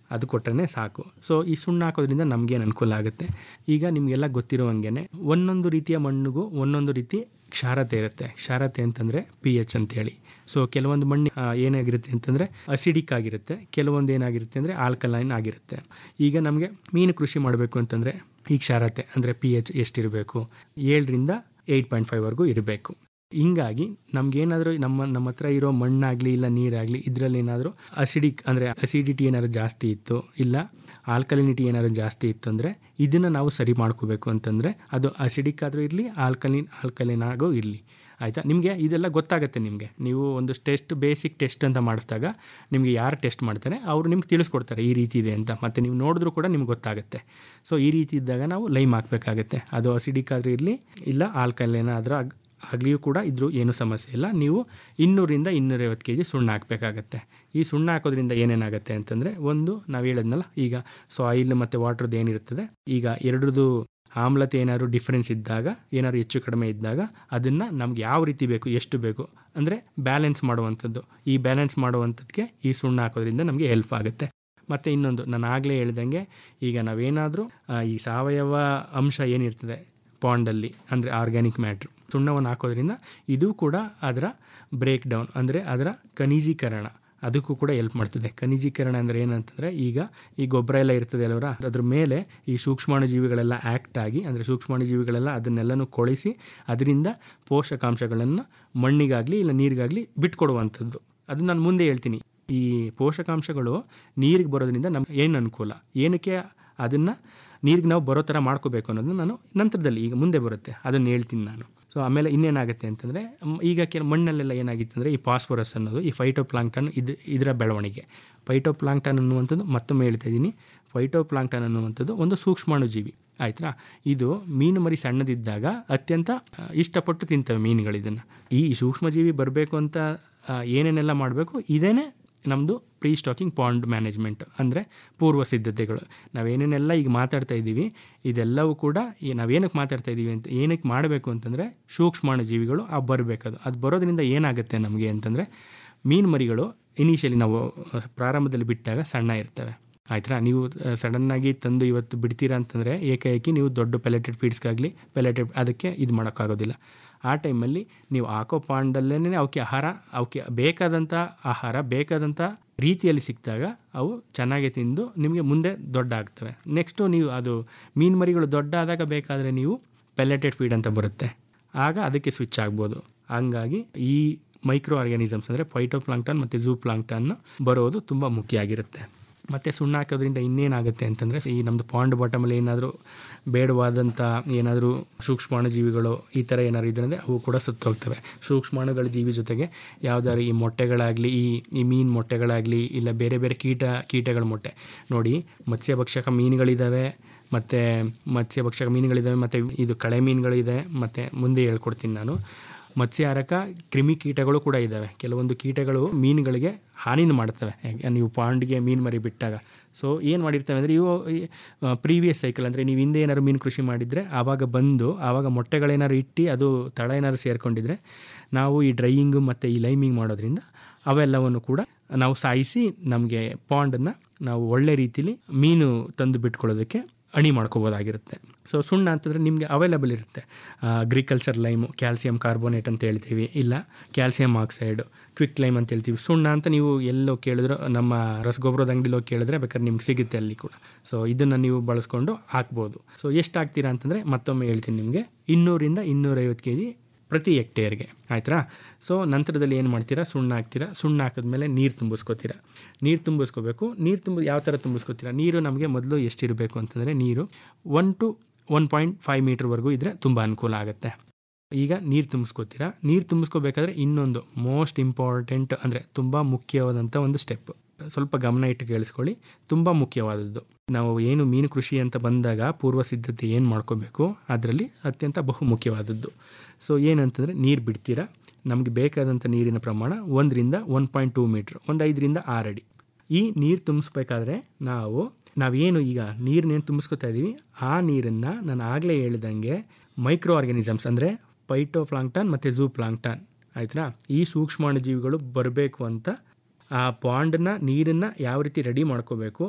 ಅದು ಕೊಟ್ಟರೆ ಸಾಕು ಸೊ ಈ ಸುಣ್ಣ ಹಾಕೋದ್ರಿಂದ ನಮಗೇನು ಅನುಕೂಲ ಆಗುತ್ತೆ ಈಗ ನಿಮಗೆಲ್ಲ ಗೊತ್ತಿರೋ ಹಂಗೆ ಒಂದೊಂದು ರೀತಿಯ ಮಣ್ಣಿಗೂ ಒಂದೊಂದು ರೀತಿ ಕ್ಷಾರತೆ ಇರುತ್ತೆ ಕ್ಷಾರತೆ ಅಂತಂದರೆ ಪಿ ಎಚ್ ಅಂತೇಳಿ ಸೊ ಕೆಲವೊಂದು ಮಣ್ಣು ಆ, ಏನಾಗಿರುತ್ತೆ ಅಂತಂದರೆ ಅಸಿಡಿಕ್ ಆಗಿರುತ್ತೆ ಕೆಲವೊಂದು ಏನಾಗಿರುತ್ತೆ ಅಂದರೆ ಆಲ್ಕಲೈನ್ ಆಗಿರುತ್ತೆ ಈಗ ನಮಗೆ ಮೀನು ಕೃಷಿ ಮಾಡಬೇಕು ಅಂತಂದರೆ ಈ ಕ್ಷಾರತೆ ಅಂದರೆ ಪಿ ಎಚ್ ಎಷ್ಟಿರಬೇಕು ಏಳರಿಂದ ಏಯ್ಟ್ ಪಾಯಿಂಟ್ ಫೈವ್ವರೆಗೂ ಇರಬೇಕು ಹಿಂಗಾಗಿ ನಮಗೇನಾದರೂ ನಮ್ಮ ನಮ್ಮ ಹತ್ರ ಇರೋ ಮಣ್ಣಾಗಲಿ ಇಲ್ಲ ನೀರಾಗಲಿ ಇದರಲ್ಲಿ ಏನಾದರೂ ಅಸಿಡಿಕ್ ಅಂದರೆ ಅಸಿಡಿಟಿ ಏನಾದ್ರು ಜಾಸ್ತಿ ಇತ್ತು ಇಲ್ಲ ಆಲ್ಕಲಿನಿಟಿ ಏನಾದ್ರು ಜಾಸ್ತಿ ಇತ್ತು ಅಂದರೆ ಇದನ್ನು ನಾವು ಸರಿ ಮಾಡ್ಕೋಬೇಕು ಅಂತಂದರೆ ಅದು ಅಸಿಡಿಕ್ ಆದರೂ ಇರಲಿ ಆಲ್ಕಲಿನ್ ಆಲ್ಕಲಿನ್ ಆಗೋ ಇರಲಿ ಆಯಿತಾ ನಿಮಗೆ ಇದೆಲ್ಲ ಗೊತ್ತಾಗುತ್ತೆ ನಿಮಗೆ ನೀವು ಒಂದು ಟೆಸ್ಟ್ ಬೇಸಿಕ್ ಟೆಸ್ಟ್ ಅಂತ ಮಾಡಿಸಿದಾಗ ನಿಮಗೆ ಯಾರು ಟೆಸ್ಟ್ ಮಾಡ್ತಾರೆ ಅವರು ನಿಮ್ಗೆ ತಿಳಿಸ್ಕೊಡ್ತಾರೆ ಈ ರೀತಿ ಇದೆ ಅಂತ ಮತ್ತು ನೀವು ನೋಡಿದ್ರೂ ಕೂಡ ನಿಮ್ಗೆ ಗೊತ್ತಾಗುತ್ತೆ ಸೊ ಈ ರೀತಿ ಇದ್ದಾಗ ನಾವು ಲೈಮ್ ಹಾಕಬೇಕಾಗತ್ತೆ ಅದು ಅಸಿಡಿಕ್ ಆದರೂ ಇರಲಿ ಇಲ್ಲ ಆಲ್ಕಲಿನ್ ಆದರೂ ಆಗ್ ಆಗಲಿಯೂ ಕೂಡ ಇದ್ರೂ ಏನೂ ಸಮಸ್ಯೆ ಇಲ್ಲ ನೀವು ಇನ್ನೂರಿಂದ ಇನ್ನೂರೈವತ್ತು ಕೆ ಜಿ ಸುಣ್ಣ ಹಾಕಬೇಕಾಗತ್ತೆ ಈ ಸುಣ್ಣ ಹಾಕೋದ್ರಿಂದ ಏನೇನಾಗುತ್ತೆ ಅಂತಂದರೆ ಒಂದು ನಾವು ಹೇಳಿದ್ನಲ್ಲ ಈಗ ಸಾಯಿಲ್ ಮತ್ತು ವಾಟ್ರದ್ದು ಏನಿರ್ತದೆ ಈಗ ಎರಡರದ್ದು ಆಮ್ಲತೆ ಏನಾದ್ರು ಡಿಫ್ರೆನ್ಸ್ ಇದ್ದಾಗ ಏನಾದ್ರು ಹೆಚ್ಚು ಕಡಿಮೆ ಇದ್ದಾಗ ಅದನ್ನು ನಮ್ಗೆ ಯಾವ ರೀತಿ ಬೇಕು ಎಷ್ಟು ಬೇಕು ಅಂದರೆ ಬ್ಯಾಲೆನ್ಸ್ ಮಾಡುವಂಥದ್ದು ಈ ಬ್ಯಾಲೆನ್ಸ್ ಮಾಡುವಂಥದ್ದಕ್ಕೆ ಈ ಸುಣ್ಣ ಹಾಕೋದ್ರಿಂದ ನಮಗೆ ಹೆಲ್ಪ್ ಆಗುತ್ತೆ ಮತ್ತು ಇನ್ನೊಂದು ನಾನು ಆಗಲೇ ಹೇಳ್ದಂಗೆ ಈಗ ನಾವೇನಾದರೂ ಈ ಸಾವಯವ ಅಂಶ ಏನಿರ್ತದೆ ಪಾಂಡಲ್ಲಿ ಅಂದರೆ ಆರ್ಗ್ಯಾನಿಕ್ ಮ್ಯಾಟ್ರ್ ಸುಣ್ಣವನ್ನು ಹಾಕೋದ್ರಿಂದ ಇದು ಕೂಡ ಅದರ ಬ್ರೇಕ್ ಡೌನ್ ಅಂದರೆ ಅದರ ಖನಿಜೀಕರಣ ಅದಕ್ಕೂ ಕೂಡ ಹೆಲ್ಪ್ ಮಾಡ್ತದೆ ಖನಿಜೀಕರಣ ಅಂದರೆ ಏನಂತಂದರೆ ಈಗ ಈ ಗೊಬ್ಬರ ಎಲ್ಲ ಇರ್ತದೆ ಅಲ್ವರ ಅದ್ರ ಮೇಲೆ ಈ ಸೂಕ್ಷ್ಮಾಣು ಜೀವಿಗಳೆಲ್ಲ ಆ್ಯಕ್ಟ್ ಆಗಿ ಅಂದರೆ ಸೂಕ್ಷ್ಮಾಣು ಜೀವಿಗಳೆಲ್ಲ ಅದನ್ನೆಲ್ಲನೂ ಕೊಳಿಸಿ ಅದರಿಂದ ಪೋಷಕಾಂಶಗಳನ್ನು ಮಣ್ಣಿಗಾಗಲಿ ಇಲ್ಲ ನೀರಿಗಾಗಲಿ ಬಿಟ್ಕೊಡುವಂಥದ್ದು ಅದು ನಾನು ಮುಂದೆ ಹೇಳ್ತೀನಿ ಈ ಪೋಷಕಾಂಶಗಳು ನೀರಿಗೆ ಬರೋದ್ರಿಂದ ನಮ್ಗೆ ಏನು ಅನುಕೂಲ ಏನಕ್ಕೆ ಅದನ್ನು ನೀರಿಗೆ ನಾವು ಬರೋ ಥರ ಮಾಡ್ಕೋಬೇಕು ಅನ್ನೋದನ್ನ ನಾನು ನಂತರದಲ್ಲಿ ಈಗ ಮುಂದೆ ಬರುತ್ತೆ ಅದನ್ನು ಹೇಳ್ತೀನಿ ನಾನು ಸೊ ಆಮೇಲೆ ಇನ್ನೇನಾಗುತ್ತೆ ಅಂತಂದರೆ ಮ್, ಈಗ ಕೆಲ ಮಣ್ಣಲ್ಲೆಲ್ಲ ಏನಾಗಿತ್ತು ಅಂದರೆ ಈ ಫಾಸ್ಫರಸ್ ಅನ್ನೋದು ಈ ಫೈಟೋಪ್ಲಾಂಕ್ಟನ್ ಇದು ಇದರ ಬೆಳವಣಿಗೆ ಫೈಟೋಪ್ಲಾಂಕ್ಟನ್ ಅನ್ನುವಂಥದ್ದು ಮತ್ತೊಮ್ಮೆ ಹೇಳ್ತಾ ಇದ್ದೀನಿ ಫೈಟೋಪ್ಲಾಂಕ್ಟನ್ ಅನ್ನುವಂಥದ್ದು ಒಂದು ಸೂಕ್ಷ್ಮಾಣು ಜೀವಿ ಆಯ್ತಾ ಇದು ಮೀನು ಮರಿ ಸಣ್ಣದಿದ್ದಾಗ ಅತ್ಯಂತ ಆ, ಇಷ್ಟಪಟ್ಟು ತಿಂತವೆ ಮೀನುಗಳು ಇದನ್ನು ಈ ಸೂಕ್ಷ್ಮಜೀವಿ ಬರಬೇಕು ಅಂತ ಆ, ಏನೇನೆಲ್ಲ ಮಾಡಬೇಕು ಇದೇನೇ ನಮ್ಮದು ಪ್ರೀ ಸ್ಟಾಕಿಂಗ್ ಪಾಂಡ್ ಮ್ಯಾನೇಜ್ಮೆಂಟ್ ಅಂದರೆ ಪೂರ್ವ ಸಿದ್ಧತೆಗಳು ನಾವೇನೇನೆಲ್ಲ ಈಗ ಮಾತಾಡ್ತಾ ಇದ್ದೀವಿ ಇದೆಲ್ಲವೂ ಕೂಡ ಈ ನಾವೇನಕ್ಕೆ ಮಾತಾಡ್ತಾ ಇದ್ದೀವಿ ಅಂತ ಏನಕ್ಕೆ ಮಾಡಬೇಕು ಅಂತಂದರೆ ಸೂಕ್ಷ್ಮಾಣು ಜೀವಿಗಳು ಆ ಬರಬೇಕದು ಅದು ಬರೋದ್ರಿಂದ ಏನಾಗುತ್ತೆ ನಮಗೆ ಅಂತಂದರೆ ಮೀನು ಮರಿಗಳು ಇನಿಷಿಯಲಿ ನಾವು ಅಹ್, ಪ್ರಾರಂಭದಲ್ಲಿ ಬಿಟ್ಟಾಗ ಸಣ್ಣ ಇರ್ತವೆ ಆಯ್ತಾ ನೀವು ಸಡನ್ನಾಗಿ ತಂದು ಇವತ್ತು ಬಿಡ್ತೀರಾ ಅಂತಂದರೆ ಏಕಾಏಕಿ ನೀವು ದೊಡ್ಡ ಪೆಲೆಟೆಡ್ ಫೀಡ್ಸ್ಗಾಗಲಿ ಪೆಲೆಟೆಡ್ ಅದಕ್ಕೆ ಇದು ಮಾಡೋಕ್ಕಾಗೋದಿಲ್ಲ ಆ ಟೈಮಲ್ಲಿ ನೀವು ಹಾಕೋ ಪಾಂಡಲ್ಲೇ ಅವಕ್ಕೆ ಆಹಾರ ಅವಕ್ಕೆ ಬೇಕಾದಂಥ ಆಹಾರ ಬೇಕಾದಂಥ ರೀತಿಯಲ್ಲಿ ಸಿಕ್ಕಿದಾಗ ಅವು ಚೆನ್ನಾಗಿ ತಿಂದು ನಿಮಗೆ ಮುಂದೆ ದೊಡ್ಡ ಆಗ್ತವೆ ನೆಕ್ಸ್ಟು ನೀವು ಅದು ಮೀನು ಮರಿಗಳು ದೊಡ್ಡ ಆದಾಗ ಬೇಕಾದರೆ ನೀವು ಪೆಲೆಟೆಡ್ ಫೀಡ್ ಅಂತ ಬರುತ್ತೆ ಆಗ ಅದಕ್ಕೆ ಸ್ವಿಚ್ ಆಗ್ಬೋದು ಹಂಗಾಗಿ ಈ ಮೈಕ್ರೋ ಆರ್ಗ್ಯಾನಿಸಮ್ಸ್ ಅಂದರೆ ಫೈಟೋಪ್ಲಾಂಕ್ಟನ್ ಮತ್ತು ಝೂ ಪ್ಲಾಂಕ್ಟನ್ ಬರೋದು ತುಂಬ ಮುಖ್ಯ ಆಗಿರುತ್ತೆ ಮತ್ತು ಸುಣ್ಣ ಹಾಕೋದ್ರಿಂದ ಇನ್ನೇನಾಗುತ್ತೆ ಅಂತಂದರೆ ಈ ನಮ್ಮದು ಪಾಂಡ್ ಬಾಟಮಲ್ಲಿ ಏನಾದರೂ ಬೇಡವಾದಂಥ ಏನಾದರೂ ಸೂಕ್ಷ್ಮಾಣು ಜೀವಿಗಳು ಈ ಥರ ಏನಾದ್ರು ಇದ್ರೆ ಅವು ಕೂಡ ಸುತ್ತೋಗ್ತವೆ ಸೂಕ್ಷ್ಮಾಣುಗಳ ಜೀವಿ ಜೊತೆಗೆ ಯಾವ್ದಾದ್ರು ಈ ಮೊಟ್ಟೆಗಳಾಗಲಿ ಈ ಈ ಮೀನು ಮೊಟ್ಟೆಗಳಾಗಲಿ ಇಲ್ಲ ಬೇರೆ ಬೇರೆ ಕೀಟ ಕೀಟಗಳ ಮೊಟ್ಟೆ ನೋಡಿ ಮತ್ಸ್ಯಭಕ್ಷಕ ಮೀನುಗಳಿದ್ದಾವೆ ಮತ್ತು ಮತ್ಸ್ಯಭಕ್ಷಕ ಮೀನುಗಳಿದ್ದಾವೆ ಮತ್ತು ಇದು ಕಳೆ ಮೀನುಗಳಿದೆ ಮತ್ತು ಮುಂದೆ ಹೇಳ್ಕೊಡ್ತೀನಿ ನಾನು ಮತ್ಸ್ಯಾಹಾರಕ ಕ್ರಿಮಿಕೀಟಗಳು ಕೂಡ ಇದ್ದಾವೆ ಕೆಲವೊಂದು ಕೀಟಗಳು ಮೀನುಗಳಿಗೆ ಹಾನಿನ ಮಾಡ್ತವೆ ಯಾಕೆ ನೀವು ಪಾಂಡ್ಗೆ ಮೀನು ಮರಿ ಬಿಟ್ಟಾಗ ಸೊ ಏನು ಮಾಡಿರ್ತವೆ ಅಂದರೆ ಇವು ಪ್ರೀವಿಯಸ್ ಸೈಕಲ್ ಅಂದರೆ ನೀವು ಹಿಂದೆ ಏನಾದ್ರು ಮೀನು ಕೃಷಿ ಮಾಡಿದರೆ ಆವಾಗ ಬಂದು ಆವಾಗ ಮೊಟ್ಟೆಗಳೇನಾದ್ರು ಇಟ್ಟು ಅದು ತಳ ಏನಾದ್ರು ಸೇರಿಕೊಂಡಿದ್ರೆ ನಾವು ಈ ಡ್ರೈಯಿಂಗು ಮತ್ತು ಈ ಲೈಮಿಂಗ್ ಮಾಡೋದ್ರಿಂದ ಅವೆಲ್ಲವನ್ನು ಕೂಡ ನಾವು ಸಾಯಿಸಿ ನಮಗೆ ಪಾಂಡನ್ನು ನಾವು ಒಳ್ಳೆ ರೀತಿಲಿ ಮೀನು ತಂದು ಬಿಟ್ಕೊಳ್ಳೋದಕ್ಕೆ ಅಣಿ ಮಾಡ್ಕೋಬೋದಾಗಿರುತ್ತೆ ಸೊ ಸುಣ್ಣ ಅಂತಂದರೆ ನಿಮಗೆ ಅವೈಲಬಲ್ ಇರುತ್ತೆ ಅಗ್ರಿಕಲ್ಚರ್ ಲೈಮು ಕ್ಯಾಲ್ಸಿಯಂ ಕಾರ್ಬೋನೇಟ್ ಅಂತ ಹೇಳ್ತೀವಿ ಇಲ್ಲ ಕ್ಯಾಲ್ಸಿಯಂ ಆಕ್ಸೈಡ್ ಕ್ವಿಕ್ ಲೈಮ್ ಅಂತ ಹೇಳ್ತೀವಿ ಸುಣ್ಣ ಅಂತ ನೀವು ಎಲ್ಲೋ ಕೇಳಿದ್ರು ನಮ್ಮ ರಸಗೊಬ್ಬರದ ಅಂಗಡಿಲಿ ಹೋಗಿ ಕೇಳಿದ್ರೆ ಬೇಕಾದ್ರೆ ನಿಮ್ಗೆ ಸಿಗುತ್ತೆ ಅಲ್ಲಿ ಕೂಡ ಸೊ ಇದನ್ನು ನೀವು ಬಳಸ್ಕೊಂಡು ಹಾಕ್ಬೋದು ಸೊ ಎಷ್ಟು ಹಾಕ್ತೀರಾ ಅಂತಂದರೆ ಮತ್ತೊಮ್ಮೆ ಹೇಳ್ತೀನಿ ನಿಮಗೆ ಇನ್ನೂರಿಂದ ಇನ್ನೂರೈವತ್ತು ಕೆ ಜಿ ಪ್ರತಿ ಹೆಕ್ಟೇರ್ಗೆ ಆಯ್ತಾ ಸೊ ನಂತರದಲ್ಲಿ ಏನು ಮಾಡ್ತೀರಾ ಸುಣ್ಣ ಹಾಕ್ತೀರಾ ಸುಣ್ಣ ಹಾಕಿದ್ಮೇಲೆ ನೀರು ತುಂಬಿಸ್ಕೋತೀರಾ ನೀರು ತುಂಬಿಸ್ಕೋಬೇಕು ನೀರು ತುಂಬ ಯಾವ ಥರ ತುಂಬಿಸ್ಕೋತೀರಾ ನೀರು ನಮಗೆ ಮೊದಲು ಎಷ್ಟಿರಬೇಕು ಅಂತಂದರೆ ನೀರು one to one point five ಮೀಟ್ರ್ವರೆಗೂ ಇದ್ದರೆ ತುಂಬ ಅನುಕೂಲ ಆಗುತ್ತೆ ಈಗ ನೀರು ತುಂಬಿಸ್ಕೋತೀರಾ ನೀರು ತುಂಬಿಸ್ಕೋಬೇಕಾದ್ರೆ ಇನ್ನೊಂದು ಮೋಸ್ಟ್ ಇಂಪಾರ್ಟೆಂಟ್ ಅಂದರೆ ತುಂಬ ಮುಖ್ಯವಾದಂಥ ಒಂದು ಸ್ಟೆಪ್ ಸ್ವಲ್ಪ ಗಮನ ಇಟ್ಟು ಕೇಳಿಸ್ಕೊಳ್ಳಿ ತುಂಬ ಮುಖ್ಯವಾದದ್ದು ನಾವು ಏನು ಮೀನು ಕೃಷಿ ಅಂತ ಬಂದಾಗ ಪೂರ್ವ ಸಿದ್ಧತೆ ಏನು ಮಾಡ್ಕೋಬೇಕು ಅದರಲ್ಲಿ ಅತ್ಯಂತ ಬಹು ಮುಖ್ಯವಾದದ್ದು ಸೊ ಏನಂತಂದರೆ ನೀರು ಬಿಡ್ತೀರಾ ನಮಗೆ ಬೇಕಾದಂಥ ನೀರಿನ ಪ್ರಮಾಣ ಒಂದರಿಂದ ಒನ್ ಪಾಯಿಂಟ್ ಟೂ ಮೀಟ್ರ್ ಒಂದು ಐದರಿಂದ ಆರು ಅಡಿ ಈ ನೀರು ತುಂಬಿಸ್ಬೇಕಾದ್ರೆ ನಾವು ನಾವೇನು ಈಗ ನೀರನ್ನೇನು ತುಂಬಿಸ್ಕೊತಾ ಇದ್ದೀವಿ ಆ ನೀರನ್ನು ನಾನು ಆಗಲೇ ಹೇಳ್ದಂಗೆ ಮೈಕ್ರೋ ಆರ್ಗ್ಯಾನಿಸಮ್ಸ್ ಅಂದರೆ ಪೈಟೋಪ್ಲಾಂಕ್ಟನ್ ಮತ್ತು ಝೂ ಪ್ಲಾಂಕ್ಟನ್ ಆಯ್ತಾ ಈ ಸೂಕ್ಷ್ಮಾಣು ಜೀವಿಗಳು ಬರಬೇಕು ಅಂತ ಆ ಪಾಂಡನ್ನ ನೀರನ್ನು ಯಾವ ರೀತಿ ರೆಡಿ ಮಾಡ್ಕೋಬೇಕು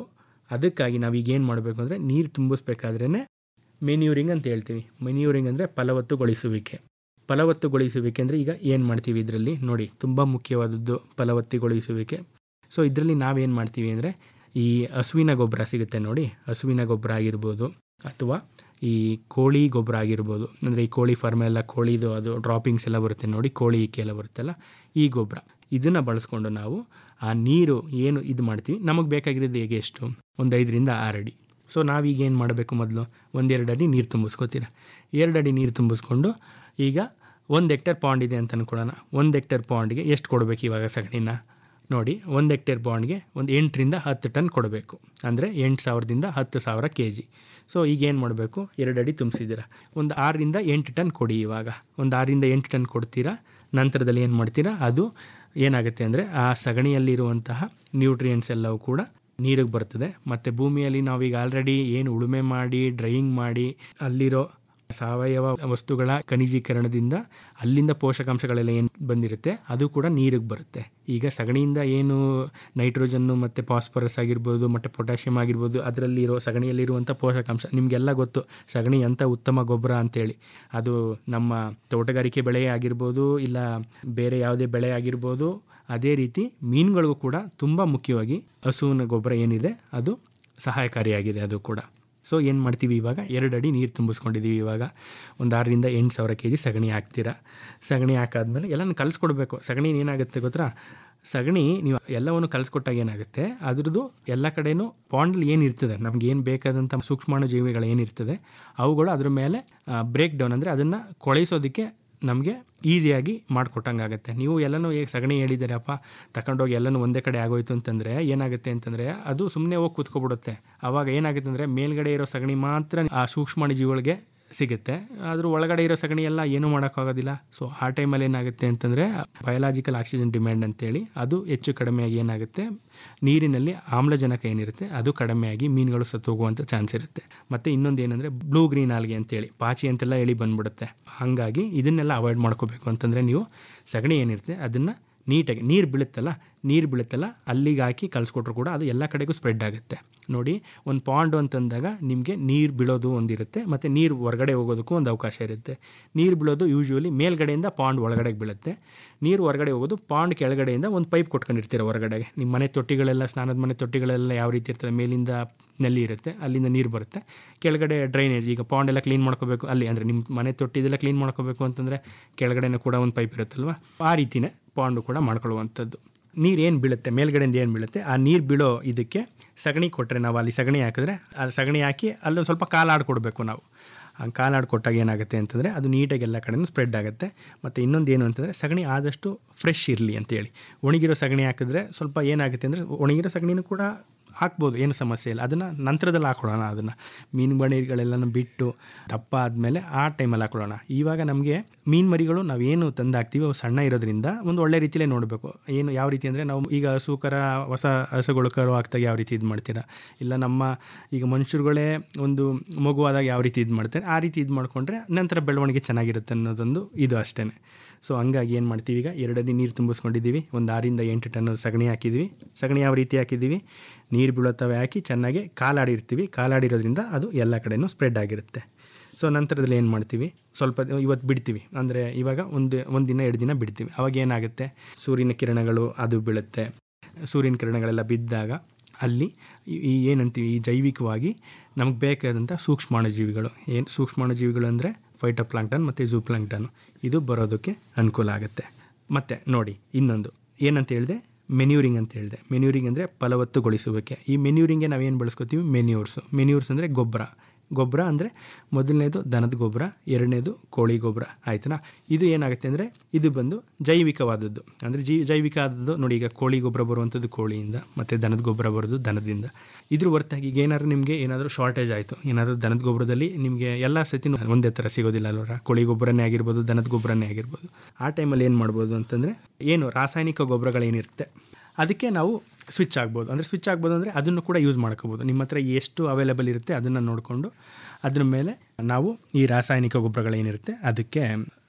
ಅದಕ್ಕಾಗಿ ನಾವು ಈಗ ಏನು ಮಾಡಬೇಕು ಅಂದರೆ ನೀರು ತುಂಬಿಸ್ಬೇಕಾದ್ರೇ ಮೆನ್ಯೂರಿಂಗ್ ಅಂತ ಹೇಳ್ತೀವಿ ಮೆನ್ಯೂರಿಂಗ್ ಅಂದರೆ ಫಲವತ್ತುಗೊಳಿಸುವಿಕೆ ಫಲವತ್ತುಗೊಳಿಸುವಿಕೆ ಅಂದರೆ ಈಗ ಏನು ಮಾಡ್ತೀವಿ ಇದರಲ್ಲಿ ನೋಡಿ ತುಂಬ ಮುಖ್ಯವಾದದ್ದು ಫಲವತ್ತುಗೊಳಿಸುವಿಕೆ ಸೊ ಇದರಲ್ಲಿ ನಾವೇನು ಮಾಡ್ತೀವಿ ಅಂದರೆ ಈ ಹಸುವಿನ ಗೊಬ್ಬರ ಸಿಗುತ್ತೆ ನೋಡಿ ಹಸುವಿನ ಗೊಬ್ಬರ ಆಗಿರ್ಬೋದು ಅಥವಾ ಈ ಕೋಳಿ ಗೊಬ್ಬರ ಆಗಿರ್ಬೋದು ಅಂದರೆ ಈ ಕೋಳಿ ಫಾರ್ಮ್ ಎಲ್ಲ ಕೋಳಿದು ಅದು ಡ್ರಾಪಿಂಗ್ಸ್ ಎಲ್ಲ ಬರುತ್ತೆ ನೋಡಿ ಕೋಳಿ ಇಕ್ಕೆ ಎಲ್ಲ ಬರುತ್ತಲ್ಲ ಈ ಗೊಬ್ಬರ ಇದನ್ನು ಬಳಸ್ಕೊಂಡು ನಾವು ಆ ನೀರು ಏನು ಇದು ಮಾಡ್ತೀವಿ ನಮಗೆ ಬೇಕಾಗಿರೋದು ಹೇಗೆ ಎಷ್ಟು ಒಂದು ಐದರಿಂದ ಆರು ಅಡಿ ಸೊ ನಾವೀಗ ಏನು ಮಾಡಬೇಕು ಮೊದಲು ಒಂದೆರಡು ಅಡಿ ನೀರು ತುಂಬಿಸ್ಕೋತೀರ ಎರಡು ಅಡಿ ನೀರು ತುಂಬಿಸ್ಕೊಂಡು ಈಗ ಒಂದು ಹೆಕ್ಟೇರ್ ಪಾಂಡ್ ಇದೆ ಅಂತ ಅನ್ಕೊಳ್ಳೋಣ ಒಂದು ಹೆಕ್ಟೇರ್ ಪಾಂಡ್ಗೆ ಎಷ್ಟು ಕೊಡಬೇಕು ಇವಾಗ ಸಗಣಿನ ನೋಡಿ ಒಂದು ಹೆಕ್ಟೇರ್ ಬಾಂಡ್ಗೆ ಒಂದು ಎಂಟರಿಂದ ಹತ್ತು ಟನ್ ಕೊಡಬೇಕು ಅಂದರೆ ಎಂಟು ಸಾವಿರದಿಂದ ಹತ್ತು ಸಾವಿರ ಕೆ ಜಿ ಸೊ ಈಗ ಏನು ಮಾಡಬೇಕು ಎರಡು ಅಡಿ ತುಂಬಿಸಿದ್ದೀರ ಒಂದು ಆರರಿಂದ ಎಂಟು ಟನ್ ಕೊಡಿ ಇವಾಗ ಒಂದು ಆರರಿಂದ ಎಂಟು ಟನ್ ಕೊಡ್ತೀರಾ ನಂತರದಲ್ಲಿ ಏನು ಮಾಡ್ತೀರಾ ಅದು ಏನಾಗುತ್ತೆ ಅಂದರೆ ಆ ಸಗಣಿಯಲ್ಲಿರುವಂತಹ ನ್ಯೂಟ್ರಿಯೆಂಟ್ಸ್ ಎಲ್ಲವೂ ಕೂಡ ನೀರಿಗೆ ಬರ್ತದೆ ಮತ್ತು ಭೂಮಿಯಲ್ಲಿ ನಾವೀಗ ಆಲ್ರೆಡಿ ಏನು ಉಳುಮೆ ಮಾಡಿ ಡ್ರೈಯಿಂಗ್ ಮಾಡಿ ಅಲ್ಲಿರೋ ಸಾವಯವ ವಸ್ತುಗಳ ಖನಿಜೀಕರಣದಿಂದ ಅಲ್ಲಿಂದ ಪೋಷಕಾಂಶಗಳೆಲ್ಲ ಏನು ಬಂದಿರುತ್ತೆ ಅದು ಕೂಡ ನೀರಿಗೆ ಬರುತ್ತೆ ಈಗ ಸಗಣಿಯಿಂದ ಏನು ನೈಟ್ರೋಜನ್ನು ಮತ್ತು ಫಾಸ್ಫರಸ್ ಆಗಿರ್ಬೋದು ಮತ್ತು ಪೊಟ್ಯಾಷಿಯಮ್ ಆಗಿರ್ಬೋದು ಅದರಲ್ಲಿರೋ ಸಗಣಿಯಲ್ಲಿರುವಂಥ ಪೋಷಕಾಂಶ ನಿಮಗೆಲ್ಲ ಗೊತ್ತು ಸಗಣಿ ಅಂತ ಉತ್ತಮ ಗೊಬ್ಬರ ಅಂತೇಳಿ ಅದು ನಮ್ಮ ತೋಟಗಾರಿಕೆ ಬೆಳೆ ಆಗಿರ್ಬೋದು ಇಲ್ಲ ಬೇರೆ ಯಾವುದೇ ಬೆಳೆ ಆಗಿರ್ಬೋದು ಅದೇ ರೀತಿ ಮೀನುಗಳಿಗೂ ಕೂಡ ತುಂಬ ಮುಖ್ಯವಾಗಿ ಹಸುವಿನ ಗೊಬ್ಬರ ಏನಿದೆ ಅದು ಸಹಾಯಕಾರಿಯಾಗಿದೆ ಅದು ಕೂಡ ಸೊ ಏನು ಮಾಡ್ತೀವಿ ಇವಾಗ ಎರಡು ಅಡಿ ನೀರು ತುಂಬಿಸ್ಕೊಂಡಿದ್ದೀವಿ ಇವಾಗ ಒಂದು ಆರರಿಂದ ಎಂಟು ಸಾವಿರ ಕೆ ಜಿ ಸಗಣಿ ಹಾಕ್ತೀರಾ ಸಗಣಿ ಹಾಕಾದ್ಮೇಲೆ ಎಲ್ಲನೂ ಕಲಿಸ್ಕೊಡ್ಬೇಕು ಸಗಣಿ ಏನಾಗುತ್ತೆ ಗೊತ್ತಾ ಸಗಣಿ ನೀವು ಎಲ್ಲವನ್ನು ಕಲಿಸ್ಕೊಟ್ಟಾಗ ಏನಾಗುತ್ತೆ ಅದ್ರದ್ದು ಎಲ್ಲ ಕಡೆನೂ ಪಾಂಡಲ್ಲಿ ಏನಿರ್ತದೆ ನಮ್ಗೆ ಏನು ಬೇಕಾದಂಥ ಸೂಕ್ಷ್ಮಾಣು ಜೀವಿಗಳು ಏನಿರ್ತದೆ ಅವುಗಳು ಅದ್ರ ಮೇಲೆ ಬ್ರೇಕ್ ಡೌನ್ ಅಂದರೆ ಅದನ್ನು ಕೊಳೆಸೋದಕ್ಕೆ ನಮಗೆ ಈಸಿಯಾಗಿ ಮಾಡಿಕೊಟ್ಟಂಗಾಗತ್ತೆ ನೀವು ಎಲ್ಲನೂ ಈಗ ಸಗಣಿ ಹೇಳಿದ್ದೀರಪ್ಪ ತಗೊಂಡೋಗಿ ಎಲ್ಲನೂ ಒಂದೇ ಕಡೆ ಆಗೋಯ್ತು ಅಂತಂದರೆ ಏನಾಗುತ್ತೆ ಅಂತಂದರೆ ಅದು ಸುಮ್ಮನೆ ಹೋಗಿ ಕೂತ್ಕೊಬಿಡುತ್ತೆ ಆವಾಗ ಏನಾಗುತ್ತೆ ಅಂದರೆ ಮೇಲ್ಗಡೆ ಇರೋ ಸಗಣಿ ಮಾತ್ರ ಆ ಸೂಕ್ಷ್ಮಾಣು ಜೀವಿಗಳಿಗೆ ಸಿಗುತ್ತೆ ಅದ್ರ ಒಳಗಡೆ ಇರೋ ಸಗಣಿ ಎಲ್ಲ ಏನೂ ಮಾಡೋಕ್ಕಾಗೋದಿಲ್ಲ ಸೊ ಆ ಟೈಮಲ್ಲಿ ಏನಾಗುತ್ತೆ ಅಂತಂದರೆ ಬಯೋಲಾಜಿಕಲ್ ಆಕ್ಸಿಜನ್ ಡಿಮ್ಯಾಂಡ್ ಅಂತೇಳಿ ಅದು ಹೆಚ್ಚು ಕಡಿಮೆಯಾಗಿ ಏನಾಗುತ್ತೆ ನೀರಿನಲ್ಲಿ ಆಮ್ಲಜನಕ ಏನಿರುತ್ತೆ ಅದು ಕಡಿಮೆಯಾಗಿ ಮೀನುಗಳು ಸತ್ತು ಹೋಗುವಂಥ ಚಾನ್ಸ್ ಇರುತ್ತೆ ಮತ್ತು ಇನ್ನೊಂದು ಏನಂದರೆ ಬ್ಲೂ ಗ್ರೀನ್ ಆಲ್ಗೆ ಅಂತೇಳಿ ಪಾಚಿ ಅಂತೆಲ್ಲ ಹೇಳಿ ಬಂದ್ಬಿಡುತ್ತೆ ಹಾಗಾಗಿ ಇದನ್ನೆಲ್ಲ ಅವಾಯ್ಡ್ ಮಾಡ್ಕೋಬೇಕು ಅಂತಂದರೆ ನೀವು ಸಗಣಿ ಏನಿರುತ್ತೆ ಅದನ್ನು ನೀಟಾಗಿ ನೀರು ಬೀಳುತ್ತಲ್ಲ ನೀರು ಬೀಳುತ್ತಲ್ಲ ಅಲ್ಲಿಗೆ ಹಾಕಿ ಕಲಿಸ್ಕೊಟ್ರು ಕೂಡ ಅದು ಎಲ್ಲ ಕಡೆಗೂ ಸ್ಪ್ರೆಡ್ ಆಗುತ್ತೆ ನೋಡಿ ಒಂದು ಪಾಂಡು ಅಂತಂದಾಗ ನಿಮಗೆ ನೀರು ಬೀಳೋದು ಒಂದಿರುತ್ತೆ ಮತ್ತು ನೀರು ಹೊರಗಡೆ ಹೋಗೋದಕ್ಕೂ ಒಂದು ಅವಕಾಶ ಇರುತ್ತೆ ನೀರು ಬೀಳೋದು ಯೂಶ್ವಲಿ ಮೇಲ್ಗಡೆಯಿಂದ ಪಾಂಡ್ ಒಳಗಡೆಗೆ ಬೀಳುತ್ತೆ ನೀರು ಹೊರಗಡೆ ಹೋಗೋದು ಪಾಂಡ್ ಕೆಳಗಡೆಯಿಂದ ಒಂದು ಪೈಪ್ ಕೊಟ್ಕೊಂಡಿರ್ತೀರ ಹೊರಗಡೆಗೆ ನಿಮ್ಮ ಮನೆ ತೊಟ್ಟಿಗಳೆಲ್ಲ ಸ್ನಾನದ ಮನೆ ತೊಟ್ಟಿಗಳೆಲ್ಲ ಯಾವ ರೀತಿ ಇರ್ತದೆ ಮೇಲಿಂದ ನಲ್ಲಿ ಇರುತ್ತೆ ಅಲ್ಲಿಂದ ನೀರು ಬರುತ್ತೆ ಕೆಳಗಡೆ ಡ್ರೈನೇಜ್ ಈಗ ಪಾಂಡ್ ಎಲ್ಲ ಕ್ಲೀನ್ ಮಾಡ್ಕೋಬೇಕು ಅಲ್ಲಿ ಅಂದರೆ ನಿಮ್ಮ ಮನೆ ತೊಟ್ಟಿದೆಲ್ಲ ಕ್ಲೀನ್ ಮಾಡ್ಕೋಬೇಕು ಅಂತಂದರೆ ಕೆಳಗಡೆನೂ ಕೂಡ ಒಂದು ಪೈಪ್ ಇರುತ್ತಲ್ವ ಆ ರೀತಿನೇ ಪಾಂಡು ಕೂಡ ಮಾಡ್ಕೊಳ್ಳುವಂಥದ್ದು ನೀರು ಏನು ಬೀಳುತ್ತೆ ಮೇಲ್ಗಡೆಯಿಂದ ಏನು ಬೀಳುತ್ತೆ ಆ ನೀರು ಬೀಳೋ ಇದಕ್ಕೆ ಸಗಣಿ ಕೊಟ್ಟರೆ ನಾವು ಅಲ್ಲಿ ಸಗಣಿ ಹಾಕಿದ್ರೆ ಆ ಸಗಣಿ ಹಾಕಿ ಅಲ್ಲೊಂದು ಸ್ವಲ್ಪ ಕಾಲಾಡ್ಕೊಡ್ಬೇಕು ನಾವು ಆ ಕಾಲಾಡ್ ಕೊಟ್ಟಾಗ ಏನಾಗುತ್ತೆ ಅಂತಂದರೆ ಅದು ನೀಟಾಗಿ ಎಲ್ಲ ಕಡೆನೂ ಸ್ಪ್ರೆಡ್ ಆಗುತ್ತೆ ಮತ್ತು ಇನ್ನೊಂದು ಏನು ಅಂತಂದರೆ ಸಗಣಿ ಆದಷ್ಟು ಫ್ರೆಶ್ ಇರಲಿ ಅಂತೇಳಿ ಒಣಗಿರೋ ಸಗಣಿ ಹಾಕಿದ್ರೆ ಸ್ವಲ್ಪ ಏನಾಗುತ್ತೆ ಅಂದರೆ ಒಣಗಿರೋ ಸಗಣಿನೂ ಕೂಡ ಹಾಕ್ಬೋದು ಏನು ಸಮಸ್ಯೆ ಇಲ್ಲ ಅದನ್ನು ನಂತರದಲ್ಲಿ ಹಾಕೊಳ್ಳೋಣ ಅದನ್ನು ಮೀನು ಮರಿಗಳೆಲ್ಲನೂ ಬಿಟ್ಟು ದಪ್ಪ ಆದಮೇಲೆ ಆ ಟೈಮಲ್ಲಿ ಹಾಕೊಳ್ಳೋಣ ಇವಾಗ ನಮಗೆ ಮೀನು ಮರಿಗಳು ನಾವೇನು ತಂದು ಹಾಕ್ತೀವಿ ಅವು ಸಣ್ಣ ಇರೋದ್ರಿಂದ ಒಂದು ಒಳ್ಳೆ ರೀತಿಯಲ್ಲೇ ನೋಡಬೇಕು ಏನು ಯಾವ ರೀತಿ ಅಂದರೆ ನಾವು ಈಗ ಹಸುಕರ ಹೊಸ ಹಸುಗಳು ಕರು ಹಾಕ್ದಾಗ ಯಾವ ರೀತಿ ಇದು ಮಾಡ್ತೀರಾ ಇಲ್ಲ ನಮ್ಮ ಈಗ ಮನುಷ್ಯರುಗಳೇ ಒಂದು ಮಗುವಾದಾಗ ಯಾವ ರೀತಿ ಇದು ಮಾಡ್ತಾರೆ ಆ ರೀತಿ ಇದು ಮಾಡಿಕೊಂಡ್ರೆ ನಂತರ ಬೆಳವಣಿಗೆ ಚೆನ್ನಾಗಿರುತ್ತೆ ಅನ್ನೋದೊಂದು ಇದು ಅಷ್ಟೇ ಸೊ ಹಂಗಾಗಿ ಏನು ಮಾಡ್ತೀವಿ ಈಗ ಎರಡನೇ ನೀರು ತುಂಬಿಸ್ಕೊಂಡಿದ್ದೀವಿ ಒಂದು ಆರಿಂದ ಎಂಟು ಟನ್ ಸಗಣಿ ಹಾಕಿದ್ದೀವಿ ಸಗಣಿ ಯಾವ ರೀತಿ ಹಾಕಿದ್ದೀವಿ ನೀರು ಬೀಳೋತ್ತವೆ ಹಾಕಿ ಚೆನ್ನಾಗಿ ಕಾಲಾಡಿರ್ತೀವಿ ಕಾಲಾಡಿರೋದ್ರಿಂದ ಅದು ಎಲ್ಲ ಕಡೆನೂ ಸ್ಪ್ರೆಡ್ ಆಗಿರುತ್ತೆ ಸೊ ನಂತರದಲ್ಲಿ ಏನು ಮಾಡ್ತೀವಿ ಸ್ವಲ್ಪ ಇವತ್ತು ಬಿಡ್ತೀವಿ ಅಂದರೆ ಇವಾಗ ಒಂದು ಒಂದು ದಿನ ಎರಡು ದಿನ ಬಿಡ್ತೀವಿ ಅವಾಗ ಏನಾಗುತ್ತೆ ಸೂರ್ಯನ ಕಿರಣಗಳು ಅದು ಬೀಳುತ್ತೆ ಸೂರ್ಯನ ಕಿರಣಗಳೆಲ್ಲ ಬಿದ್ದಾಗ ಅಲ್ಲಿ ಈ ಏನಂತೀವಿ ಈ ಜೈವಿಕವಾಗಿ ನಮಗೆ ಬೇಕಾದಂಥ ಸೂಕ್ಷ್ಮಾಣುಜೀವಿಗಳು ಏನು ಸೂಕ್ಷ್ಮಾಣುಜೀವಿಗಳು ಅಂದರೆ ಫೈಟೋಪ್ಲಾಂಕ್ಟನ್ ಮತ್ತು ಝೂ ಪ್ಲಾಂಕ್ಟನ್ ಇದು ಬರೋದಕ್ಕೆ ಅನುಕೂಲ ಆಗುತ್ತೆ ಮತ್ತು ನೋಡಿ ಇನ್ನೊಂದು ಏನಂತ ಹೇಳಿದೆ ಮೆನ್ಯೂರಿಂಗ್ ಅಂತ ಹೇಳಿದೆ ಮೆನ್ಯೂರಿಂಗ್ ಅಂದರೆ ಫಲವತ್ತುಗೊಳಿಸುವಿಕೆ ಈ ಮೆನ್ಯೂರಿಂಗ್ಗೆ ನಾವೇನು ಬಳಸ್ಕೊತೀವಿ ಮೆನ್ಯೂರ್ಸು ಮೆನ್ಯೂರ್ಸ್ ಅಂದರೆ ಗೊಬ್ಬರ ಗೊಬ್ಬರ ಅಂದರೆ ಮೊದಲನೇದು ದನದ ಗೊಬ್ಬರ ಎರಡನೇದು ಕೋಳಿ ಗೊಬ್ಬರ ಆಯ್ತನಾ ಇದು ಏನಾಗುತ್ತೆ ಅಂದರೆ ಇದು ಬಂದು ಜೈವಿಕವಾದದ್ದು ಅಂದರೆ ಜೀ ಜೈವಿಕ ಆದದ್ದು ನೋಡಿ ಈಗ ಕೋಳಿ ಗೊಬ್ಬರ ಬರುವಂಥದ್ದು ಕೋಳಿಯಿಂದ ಮತ್ತು ದನದ ಗೊಬ್ಬರ ಬರೋದು ದನದಿಂದ ಇದ್ರ ಹೊರತಾಗಿ ಈಗ ಏನಾದ್ರು ನಿಮಗೆ ಏನಾದರೂ ಶಾರ್ಟೇಜ್ ಆಯಿತು ಏನಾದರೂ ದನದ ಗೊಬ್ಬರದಲ್ಲಿ ನಿಮಗೆ ಎಲ್ಲ ಸತಿನೂ ಒಂದೇ ಥರ ಸಿಗೋದಿಲ್ಲ ಅಲ್ವರ ಕೋಳಿ ಗೊಬ್ಬರನೇ ಆಗಿರ್ಬೋದು ದನದ ಗೊಬ್ಬರನೇ ಆಗಿರ್ಬೋದು ಆ ಟೈಮಲ್ಲಿ ಏನು ಮಾಡ್ಬೋದು ಅಂತಂದರೆ ಏನು ರಾಸಾಯನಿಕ ಗೊಬ್ಬರಗಳೇನಿರುತ್ತೆ ಅದಕ್ಕೆ ನಾವು ಸ್ವಿಚ್ ಆಗ್ಬೋದು ಅಂದರೆ ಸ್ವಿಚ್ ಆಗ್ಬೋದು ಅಂದರೆ ಅದನ್ನು ಕೂಡ ಯೂಸ್ ಮಾಡ್ಕೋಬೋದು ನಿಮ್ಮ ಹತ್ರ ಎಷ್ಟು ಅವೈಲೇಬಲ್ ಇರುತ್ತೆ ಅದನ್ನು ನೋಡಿಕೊಂಡು ಅದ್ರ ಮೇಲೆ ನಾವು ಈ ರಾಸಾಯನಿಕ ಗೊಬ್ಬರಗಳೇನಿರುತ್ತೆ ಅದಕ್ಕೆ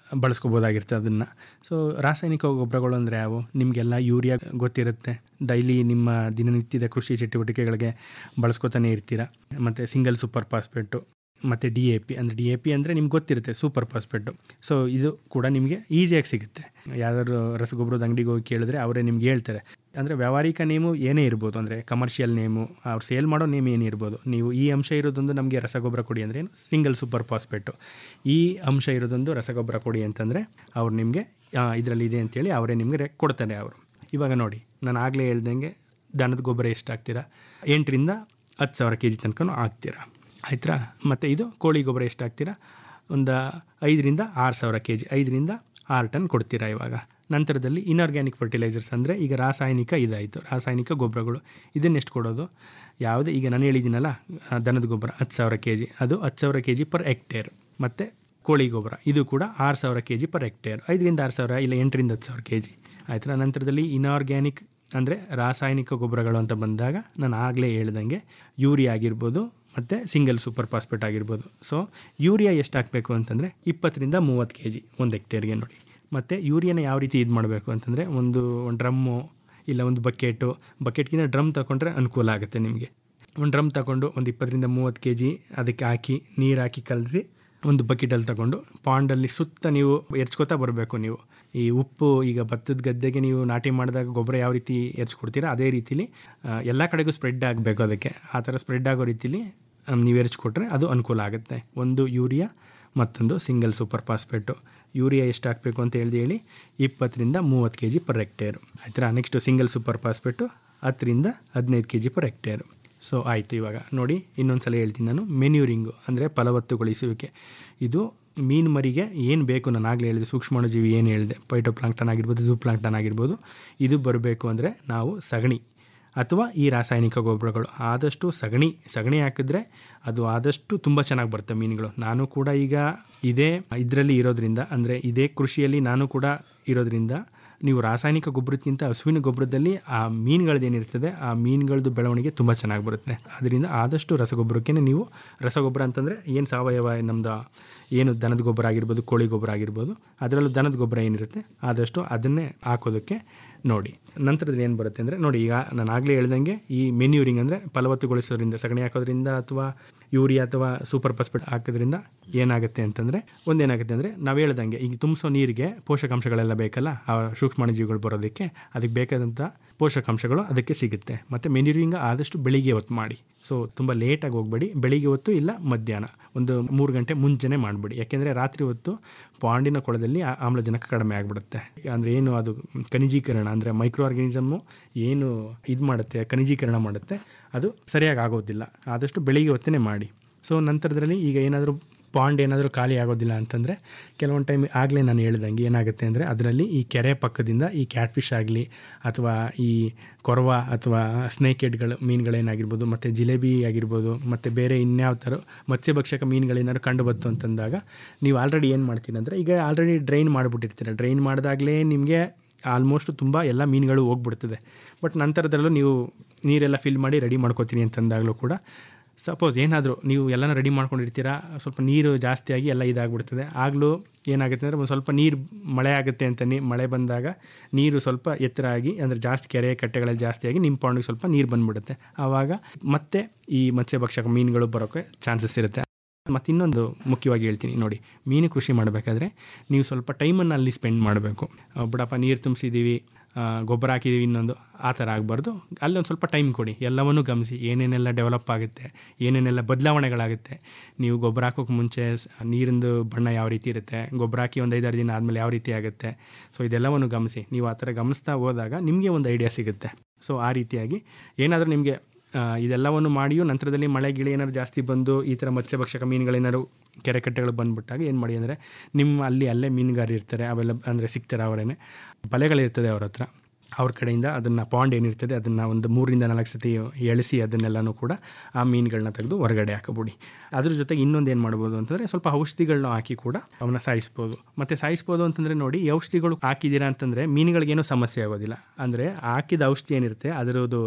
ಬಳಸ್ಕೋಬೋದಾಗಿರುತ್ತೆ ಅದನ್ನು ಸೊ ರಾಸಾಯನಿಕ ಗೊಬ್ಬರಗಳು ಅಂದರೆ ಯಾವು ನಿಮಗೆಲ್ಲ ಯೂರಿಯಾ ಗೊತ್ತಿರುತ್ತೆ ಡೈಲಿ ನಿಮ್ಮ ದಿನನಿತ್ಯದ ಕೃಷಿ ಚಟುವಟಿಕೆಗಳಿಗೆ ಬಳಸ್ಕೊತಾನೆ ಇರ್ತೀರ ಮತ್ತು ಸಿಂಗಲ್ ಸೂಪರ್ ಫಾಸ್ಫೇಟು ಮತ್ತು ಡಿ ಎ ಪಿ ಅಂದರೆ ಡಿ ಎ ಪಿ ಅಂದರೆ ನಿಮ್ಗೆ ಗೊತ್ತಿರುತ್ತೆ ಸೂಪರ್ ಫಾಸ್ಫೇಟು ಸೊ ಇದು ಕೂಡ ನಿಮಗೆ ಈಸಿಯಾಗಿ ಸಿಗುತ್ತೆ ಯಾವ್ದಾದ್ರು ರಸಗೊಬ್ಬರದ ಅಂಗಡಿಗೆ ಹೋಗಿ ಕೇಳಿದ್ರೆ ಅವರೇ ನಿಮ್ಗೆ ಹೇಳ್ತಾರೆ ಅಂದರೆ ವ್ಯಾವಹಾರಿಕ ನೇಮು ಏನೇ ಇರ್ಬೋದು ಅಂದರೆ ಕಮರ್ಷಿಯಲ್ ನೇಮು ಅವ್ರು ಸೇಲ್ ಮಾಡೋ ನೇಮ್ ಏನೇ ಇರ್ಬೋದು ನೀವು ಈ ಅಂಶ ಇರೋದೊಂದು ನಮಗೆ ರಸಗೊಬ್ಬರ ಕೊಡಿ ಅಂದರೆ ಏನು ಸಿಂಗಲ್ ಸೂಪರ್ ಫಾಸ್ಫೇಟು ಈ ಅಂಶ ಇರೋದೊಂದು ರಸಗೊಬ್ಬರ ಕೊಡಿ ಅಂತಂದರೆ ಅವ್ರು ನಿಮಗೆ ಇದರಲ್ಲಿ ಇದೆ ಅಂತೇಳಿ ಅವರೇ ನಿಮಗೆ ರೆ- ಕೊಡ್ತಾರೆ ಅವರು ಇವಾಗ ನೋಡಿ ನಾನು ಆಗಲೇ ಹೇಳ್ದಂಗೆ ದನದ ಗೊಬ್ಬರ ಎಷ್ಟು ಹಾಕ್ತೀರಾ ಎಂಟರಿಂದ ಹತ್ತು ಸಾವಿರ ಕೆ ಜಿ ತನಕ ಹಾಕ್ತೀರಾ ಆಯ್ತಾ ಮತ್ತು ಇದು ಕೋಳಿ ಗೊಬ್ಬರ ಎಷ್ಟು ಹಾಕ್ತೀರಾ ಒಂದು ಐದರಿಂದ ಆರು ಸಾವಿರ ಕೆ ಜಿ ಐದರಿಂದ ಆರು ಟನ್ ಕೊಡ್ತೀರಾ ಇವಾಗ ನಂತರದಲ್ಲಿ ಇನ್ಆರ್ಗ್ಯಾನಿಕ್ ಫರ್ಟಿಲೈಸರ್ಸ್ ಅಂದರೆ ಈಗ ರಾಸಾಯನಿಕ ಇದಾಯಿತು ರಾಸಾಯನಿಕ ಗೊಬ್ಬರಗಳು ಇದನ್ನೆಷ್ಟು ಕೊಡೋದು ಯಾವುದೇ ಈಗ ನಾನು ಹೇಳಿದ್ದೀನಲ್ಲ ಆ, ದನದ ಗೊಬ್ಬರ ಹತ್ತು ಸಾವಿರ ಕೆ ಜಿ ಅದು ಹತ್ತು ಸಾವಿರ ಕೆ ಜಿ ಪರ್ ಹೆಕ್ಟೇರ್ ಮತ್ತು ಕೋಳಿ ಗೊಬ್ಬರ ಇದು ಕೂಡ ಆರು ಸಾವಿರ ಕೆ ಜಿ ಪರ್ ಹೆಕ್ಟೇರ್ ಐದರಿಂದ ಆರು ಸಾವಿರ ಇಲ್ಲ ಎಂಟರಿಂದ ಹತ್ತು ಸಾವಿರ ಕೆ ಜಿ ಆಯ್ತಾ ನಂತರದಲ್ಲಿ ಇನ್ಆರ್ಗ್ಯಾನಿಕ್ ಅಂದರೆ ರಾಸಾಯನಿಕ ಗೊಬ್ಬರಗಳು ಅಂತ ಬಂದಾಗ ನಾನು ಆಗಲೇ ಹೇಳ್ದಂಗೆ ಯೂರಿಯಾ ಆಗಿರ್ಬೋದು ಮತ್ತು ಸಿಂಗಲ್ ಸೂಪರ್ ಫಾಸ್ಫೇಟ್ ಆಗಿರ್ಬೋದು ಸೊ ಯೂರಿಯಾ ಎಷ್ಟು ಹಾಕಬೇಕು ಅಂತಂದರೆ ಇಪ್ಪತ್ತರಿಂದ ಮೂವತ್ತು ಕೆ ಜಿ ಒಂದು ಹೆಕ್ಟೇರ್ಗೆ ನೋಡಿ ಮತ್ತು ಯೂರಿಯಾನ ಯಾವ ರೀತಿ ಇದು ಮಾಡಬೇಕು ಅಂತಂದರೆ ಒಂದು ಒಂದು ಡ್ರಮ್ಮು ಇಲ್ಲ ಒಂದು ಬಕೆಟು ಬಕೆಟ್ಗಿಂತ ಡ್ರಮ್ ತಗೊಂಡ್ರೆ ಅನುಕೂಲ ಆಗುತ್ತೆ ನಿಮಗೆ ಒಂದು ಡ್ರಮ್ ತಗೊಂಡು ಒಂದು ಇಪ್ಪತ್ತರಿಂದ ಮೂವತ್ತು ಕೆ ಜಿ ಅದಕ್ಕೆ ಹಾಕಿ ನೀರು ಹಾಕಿ ಕಲಸಿ ಒಂದು ಬಕೆಟಲ್ಲಿ ತಗೊಂಡು ಪಾಂಡಲ್ಲಿ ಸುತ್ತ ನೀವು ಎರ್ಚ್ಕೋತಾ ಬರಬೇಕು ನೀವು ಈ ಉಪ್ಪು ಈಗ ಭತ್ತದ ಗದ್ದೆಗೆ ನೀವು ನಾಟಿ ಮಾಡಿದಾಗ ಗೊಬ್ಬರ ಯಾವ ರೀತಿ ಎರ್ಚ್ಕೊಡ್ತೀರಾ ಅದೇ ರೀತಿಲಿ ಎಲ್ಲ ಕಡೆಗೂ ಸ್ಪ್ರೆಡ್ ಆಗಬೇಕು ಅದಕ್ಕೆ ಆ ಥರ ಸ್ಪ್ರೆಡ್ ಆಗೋ ರೀತಿಲಿ ಆ, ನೀವು ಎರ್ಚ್ಕೊಟ್ರೆ ಅದು ಅನುಕೂಲ ಆಗುತ್ತೆ ಒಂದು ಯೂರಿಯಾ ಮತ್ತೊಂದು ಸಿಂಗಲ್ ಸೂಪರ್ ಫಾಸ್ಫೇಟು ಯೂರಿಯಾ ಎಷ್ಟು ಹಾಕಬೇಕು ಅಂತ ಹೇಳ್ದು ಹೇಳಿ ಇಪ್ಪತ್ತರಿಂದ ಮೂವತ್ತು ಕೆ ಜಿ ಪರ್ ಹೆಕ್ಟೇರು ಆಯ್ತಾ ನೆಕ್ಸ್ಟು ಸಿಂಗಲ್ ಸೂಪರ್ ಫಾಸ್ಫೇಟು ಹತ್ತರಿಂದ ಹದಿನೈದು K G per hectare so ಆಯಿತು ಇವಾಗ ನೋಡಿ ಇನ್ನೊಂದು ಸಲ ಹೇಳ್ತೀನಿ ನಾನು ಮೆನ್ಯೂರಿಂಗು ಅಂದರೆ ಫಲವತ್ತುಗೊಳಿಸುವಿಕೆ ಇದು ಮೀನು ಮರಿಗೆ ಏನು ಬೇಕು ನಾನು ಆಗಲೇ ಹೇಳಿದೆ ಸೂಕ್ಷ್ಮಾಣುಜೀವಿ ಏನು ಹೇಳಿದೆ ಪೈಟೋ ಪ್ಲಾಂಕ್ಟನ್ ಆಗಿರ್ಬೋದು ಝೂ ಪ್ಲಾಂಕ್ಟನ್ ಆಗಿರ್ಬೋದು ಇದು ಬರಬೇಕು ಅಂದರೆ ನಾವು ಸಗಣಿ ಅಥವಾ ಈ ರಾಸಾಯನಿಕ ಗೊಬ್ಬರಗಳು ಆದಷ್ಟು ಸಗಣಿ ಸಗಣಿ ಹಾಕಿದ್ರೆ ಅದು ಆದಷ್ಟು ತುಂಬ ಚೆನ್ನಾಗಿ ಬರುತ್ತೆ ಮೀನುಗಳು ನಾನು ಕೂಡ ಈಗ ಇದೇ ಇದರಲ್ಲಿ ಇರೋದ್ರಿಂದ ಅಂದರೆ ಇದೇ ಕೃಷಿಯಲ್ಲಿ ನಾನು ಕೂಡ ಇರೋದ್ರಿಂದ ನೀವು ರಾಸಾಯನಿಕ ಗೊಬ್ಬರಕ್ಕಿಂತ ಹಸುವಿನ ಗೊಬ್ಬರದಲ್ಲಿ ಆ ಮೀನುಗಳದ್ದು ಏನಿರ್ತದೆ ಆ ಮೀನುಗಳದ್ದು ಬೆಳವಣಿಗೆ ತುಂಬ ಚೆನ್ನಾಗಿ ಬರುತ್ತೆ ಅದರಿಂದ ಆದಷ್ಟು ರಸಗೊಬ್ಬರಕ್ಕೆ ನೀವು ರಸಗೊಬ್ಬರ ಅಂತಂದರೆ ಏನು ಸಾವಯವ ನಮ್ಮದು ಏನು ದನದ ಗೊಬ್ಬರ ಆಗಿರ್ಬೋದು ಕೋಳಿ ಗೊಬ್ಬರ ಆಗಿರ್ಬೋದು ಅದರಲ್ಲೂ ದನದ ಗೊಬ್ಬರ ಏನಿರುತ್ತೆ ಆದಷ್ಟು ಅದನ್ನೇ ಹಾಕೋದಕ್ಕೆ ನೋಡಿ ನಂತರದಲ್ಲಿ ಏನು ಬರುತ್ತೆ ಅಂದರೆ ನೋಡಿ ಈಗ ನಾನು ಆಗಲೇ ಹೇಳ್ದಂಗೆ ಈ ಮೆನ್ಯೂರಿಂಗ್ ಅಂದರೆ ಫಲವತ್ತುಗೊಳಿಸೋದ್ರಿಂದ ಸಗಣಿ ಹಾಕೋದ್ರಿಂದ ಅಥವಾ ಯೂರಿಯಾ ಅಥವಾ ಸೂಪರ್ ಫಾಸ್ಫೇಟ್ ಹಾಕೋದ್ರಿಂದ ಏನಾಗುತ್ತೆ ಅಂತಂದರೆ ಒಂದೇನಾಗುತ್ತೆ ಅಂದರೆ ನಾವು ಹೇಳ್ದಂಗೆ ಈಗ ತುಂಬಿಸೋ ನೀರಿಗೆ ಪೋಷಕಾಂಶಗಳೆಲ್ಲ ಬೇಕಲ್ಲ ಆ ಸೂಕ್ಷ್ಮಾಣುಜೀವಿಗಳು ಬರೋದಕ್ಕೆ ಅದಕ್ಕೆ ಬೇಕಾದಂಥ ಪೋಷಕಾಂಶಗಳು ಅದಕ್ಕೆ ಸಿಗುತ್ತೆ ಮತ್ತು ಮೆನ್ಯೂರಿಂಗ್ ಆದಷ್ಟು ಬೆಳಿಗ್ಗೆ ಹೊತ್ತು ಮಾಡಿ ಸೊ ತುಂಬ ಲೇಟಾಗಿ ಹೋಗಬೇಡಿ ಬೆಳಿಗ್ಗೆ ಹೊತ್ತು ಇಲ್ಲ ಮಧ್ಯಾಹ್ನ ಒಂದು ಮೂರು ಗಂಟೆ ಮುಂಚೆನೇ ಮಾಡಿಬಿಡಿ ಯಾಕೆಂದರೆ ರಾತ್ರಿ ಹೊತ್ತು ಪಾಂಡಿನ ಕೊಳದಲ್ಲಿ ಆ- ಆಮ್ಲಜನಕ ಕಡಿಮೆ ಆಗಿಬಿಡುತ್ತೆ ಅಂದರೆ ಏನು ಅದು ಖನಿಜೀಕರಣ ಅಂದರೆ ಮೈಕ್ರೋ ಆರ್ಗಾನಿಸಮ್ಮು ಏನು ಇದು ಮಾಡುತ್ತೆ ಖನಿಜೀಕರಣ ಮಾಡುತ್ತೆ ಅದು ಸರಿಯಾಗಿ ಆಗೋದಿಲ್ಲ ಆದಷ್ಟು ಬೆಳಿಗ್ಗೆ ಹೊತ್ತೇ ಮಾಡಿ ಸೊ ನಂತರದಲ್ಲಿ ಈಗ ಏನಾದರೂ ಪಾಂಡ್ ಏನಾದರೂ ಖಾಲಿ ಆಗೋದಿಲ್ಲ ಅಂತಂದರೆ ಕೆಲವೊಂದು ಟೈಮ್ ಆಗಲೇ ನಾನು ಹೇಳ್ದಂಗೆ ಏನಾಗುತ್ತೆ ಅಂದರೆ ಅದರಲ್ಲಿ ಈ ಕೆರೆ ಪಕ್ಕದಿಂದ ಈ ಕ್ಯಾಟ್ ಫಿಶ್ ಆಗಲಿ ಅಥವಾ ಈ ಕೊರವ ಅಥವಾ ಸ್ನೇಕ್ ಹೆಡ್ಗಳು ಮೀನುಗಳೇನಾಗಿರ್ಬೋದು ಮತ್ತು ಜಿಲೇಬಿ ಆಗಿರ್ಬೋದು ಮತ್ತು ಬೇರೆ ಇನ್ಯಾವ ಥರ ಮತ್ಸ್ಯಭಕ್ಷಕ ಮೀನುಗಳೇನಾದ್ರು ಕಂಡು ಬಂತು ಅಂತಂದಾಗ ನೀವು ಆಲ್ರೆಡಿ ಏನು ಮಾಡ್ತೀನಿ ಅಂದರೆ ಈಗ ಆಲ್ರೆಡಿ ಡ್ರೈನ್ ಮಾಡಿಬಿಟ್ಟಿರ್ತೀರ ಡ್ರೈನ್ ಮಾಡಿದಾಗಲೇ ನಿಮಗೆ ಆಲ್ಮೋಸ್ಟ್ ತುಂಬ ಎಲ್ಲ ಮೀನುಗಳು ಹೋಗ್ಬಿಡ್ತದೆ ಬಟ್ ನಂತರದಲ್ಲೂ ನೀವು ನೀರೆಲ್ಲ ಫಿಲ್ ಮಾಡಿ ರೆಡಿ ಮಾಡ್ಕೋತೀನಿ ಅಂತಂದಾಗಲೂ ಕೂಡ ಸಪೋಸ್ ಏನಾದರೂ ನೀವು ಎಲ್ಲನೂ ರೆಡಿ ಮಾಡ್ಕೊಂಡಿರ್ತೀರಾ ಸ್ವಲ್ಪ ನೀರು ಜಾಸ್ತಿಯಾಗಿ ಎಲ್ಲ ಇದಾಗ್ಬಿಡ್ತದೆ ಆಗಲೂ ಏನಾಗುತ್ತೆ ಅಂದರೆ ಒಂದು ಸ್ವಲ್ಪ ನೀರು ಮಳೆ ಆಗುತ್ತೆ ಅಂತ ನೀ ಮಳೆ ಬಂದಾಗ ನೀರು ಸ್ವಲ್ಪ ಎತ್ತರ ಆಗಿ ಅಂದರೆ ಜಾಸ್ತಿ ಕೆರೆ ಕಟ್ಟೆಗಳಲ್ಲಿ ಜಾಸ್ತಿಯಾಗಿ ನಿಮ್ಮ ಪಾಂಡಿಗೆ ಸ್ವಲ್ಪ ನೀರು ಬಂದ್ಬಿಡುತ್ತೆ ಆವಾಗ ಮತ್ತೆ ಈ ಮತ್ಸ್ಯಭಕ್ಷಕ ಮೀನುಗಳು ಬರೋಕ್ಕೆ ಚಾನ್ಸಸ್ ಇರುತ್ತೆ ಮತ್ತು ಇನ್ನೊಂದು ಮುಖ್ಯವಾಗಿ ಹೇಳ್ತೀನಿ ನೋಡಿ ಮೀನು ಕೃಷಿ ಮಾಡಬೇಕಾದ್ರೆ ನೀವು ಸ್ವಲ್ಪ ಟೈಮನ್ನು ಅಲ್ಲಿ ಸ್ಪೆಂಡ್ ಮಾಡಬೇಕು ಬಿಡಪ್ಪ ನೀರು ತುಂಬಿಸಿದ್ದೀವಿ ಗೊಬ್ಬರ ಹಾಕಿದ್ದೀವಿ ಇನ್ನೊಂದು ಆ ಥರ ಆಗಬಾರ್ದು ಅಲ್ಲಿ ಒಂದು ಸ್ವಲ್ಪ ಟೈಮ್ ಕೊಡಿ ಎಲ್ಲವನ್ನೂ ಗಮನಿಸಿ ಏನೇನೆಲ್ಲ ಡೆವಲಪ್ ಆಗುತ್ತೆ ಏನೇನೆಲ್ಲ ಬದಲಾವಣೆಗಳಾಗುತ್ತೆ ನೀವು ಗೊಬ್ಬರ ಹಾಕೋಕೆ ಮುಂಚೆ ಸ್- ನೀರಿಂದು ಬಣ್ಣ ಯಾವ ರೀತಿ ಇರುತ್ತೆ ಗೊಬ್ಬರ ಹಾಕಿ ಒಂದು ಐದಾರು ದಿನ ಆದಮೇಲೆ ಯಾವ ರೀತಿ ಆಗುತ್ತೆ ಸೊ ಇದೆಲ್ಲವನ್ನು ಗಮನಿಸಿ ನೀವು ಆ ಥರ ಗಮನಿಸ್ತಾ ಹೋದಾಗ ನಿಮಗೆ ಒಂದು ಐಡಿಯಾ ಸಿಗುತ್ತೆ ಸೊ ಆ ರೀತಿಯಾಗಿ ಏನಾದರೂ ನಿಮಗೆ ಆ, ಇದೆಲ್ಲವನ್ನು ಮಾಡಿಯೂ ನಂತರದಲ್ಲಿ ಮಳೆ ಗಿಳಿ ಏನಾದ್ರು ಜಾಸ್ತಿ ಬಂದು ಈ ಥರ ಮತ್ಸ್ಯಭಕ್ಷಕ ಮೀನುಗಳೇನಾದ್ರು ಕೆರೆ ಕಟ್ಟೆಗಳು ಬಂದುಬಿಟ್ಟಾಗ ಏನು ಮಾಡಿ ಅಂದರೆ ನಿಮ್ಮ ಅಲ್ಲಿ ಅಲ್ಲೇ ಮೀನುಗಾರರು ಇರ್ತಾರೆ ಅವೆಲ್ಲ ಅಂದರೆ ಸಿಗ್ತಾರೆ ಅವರೇನೆ ಬಲೆಗಳಿರ್ತದೆ ಅವ್ರ ಹತ್ರ ಅವ್ರ ಕಡೆಯಿಂದ ಅದನ್ನು ಪಾಂಡ್ ಏನಿರ್ತದೆ ಅದನ್ನು ಒಂದು ಮೂರರಿಂದ ನಾಲ್ಕು ಸತಿ ಎಳಿಸಿ ಅದನ್ನೆಲ್ಲನೂ ಕೂಡ ಆ ಮೀನುಗಳನ್ನ ತೆಗೆದು ಹೊರಗಡೆ ಹಾಕಬಿಡಿ ಅದ್ರ ಜೊತೆಗೆ ಇನ್ನೊಂದು ಏನು ಮಾಡ್ಬೋದು ಅಂತಂದರೆ ಸ್ವಲ್ಪ ಔಷಧಿಗಳನ್ನ ಹಾಕಿ ಕೂಡ ಅವನ್ನ ಸಾಯಿಸ್ಬೋದು ಮತ್ತು ಸಾಯಿಸ್ಬೋದು ಅಂತಂದರೆ ನೋಡಿ ಈ ಔಷಧಿಗಳು ಹಾಕಿದ್ದೀರಾ ಅಂತಂದರೆ ಮೀನುಗಳಿಗೇನೂ ಸಮಸ್ಯೆ ಆಗೋದಿಲ್ಲ ಅಂದರೆ ಹಾಕಿದ ಔಷಧಿ ಏನಿರುತ್ತೆ ಅದರದ್ದು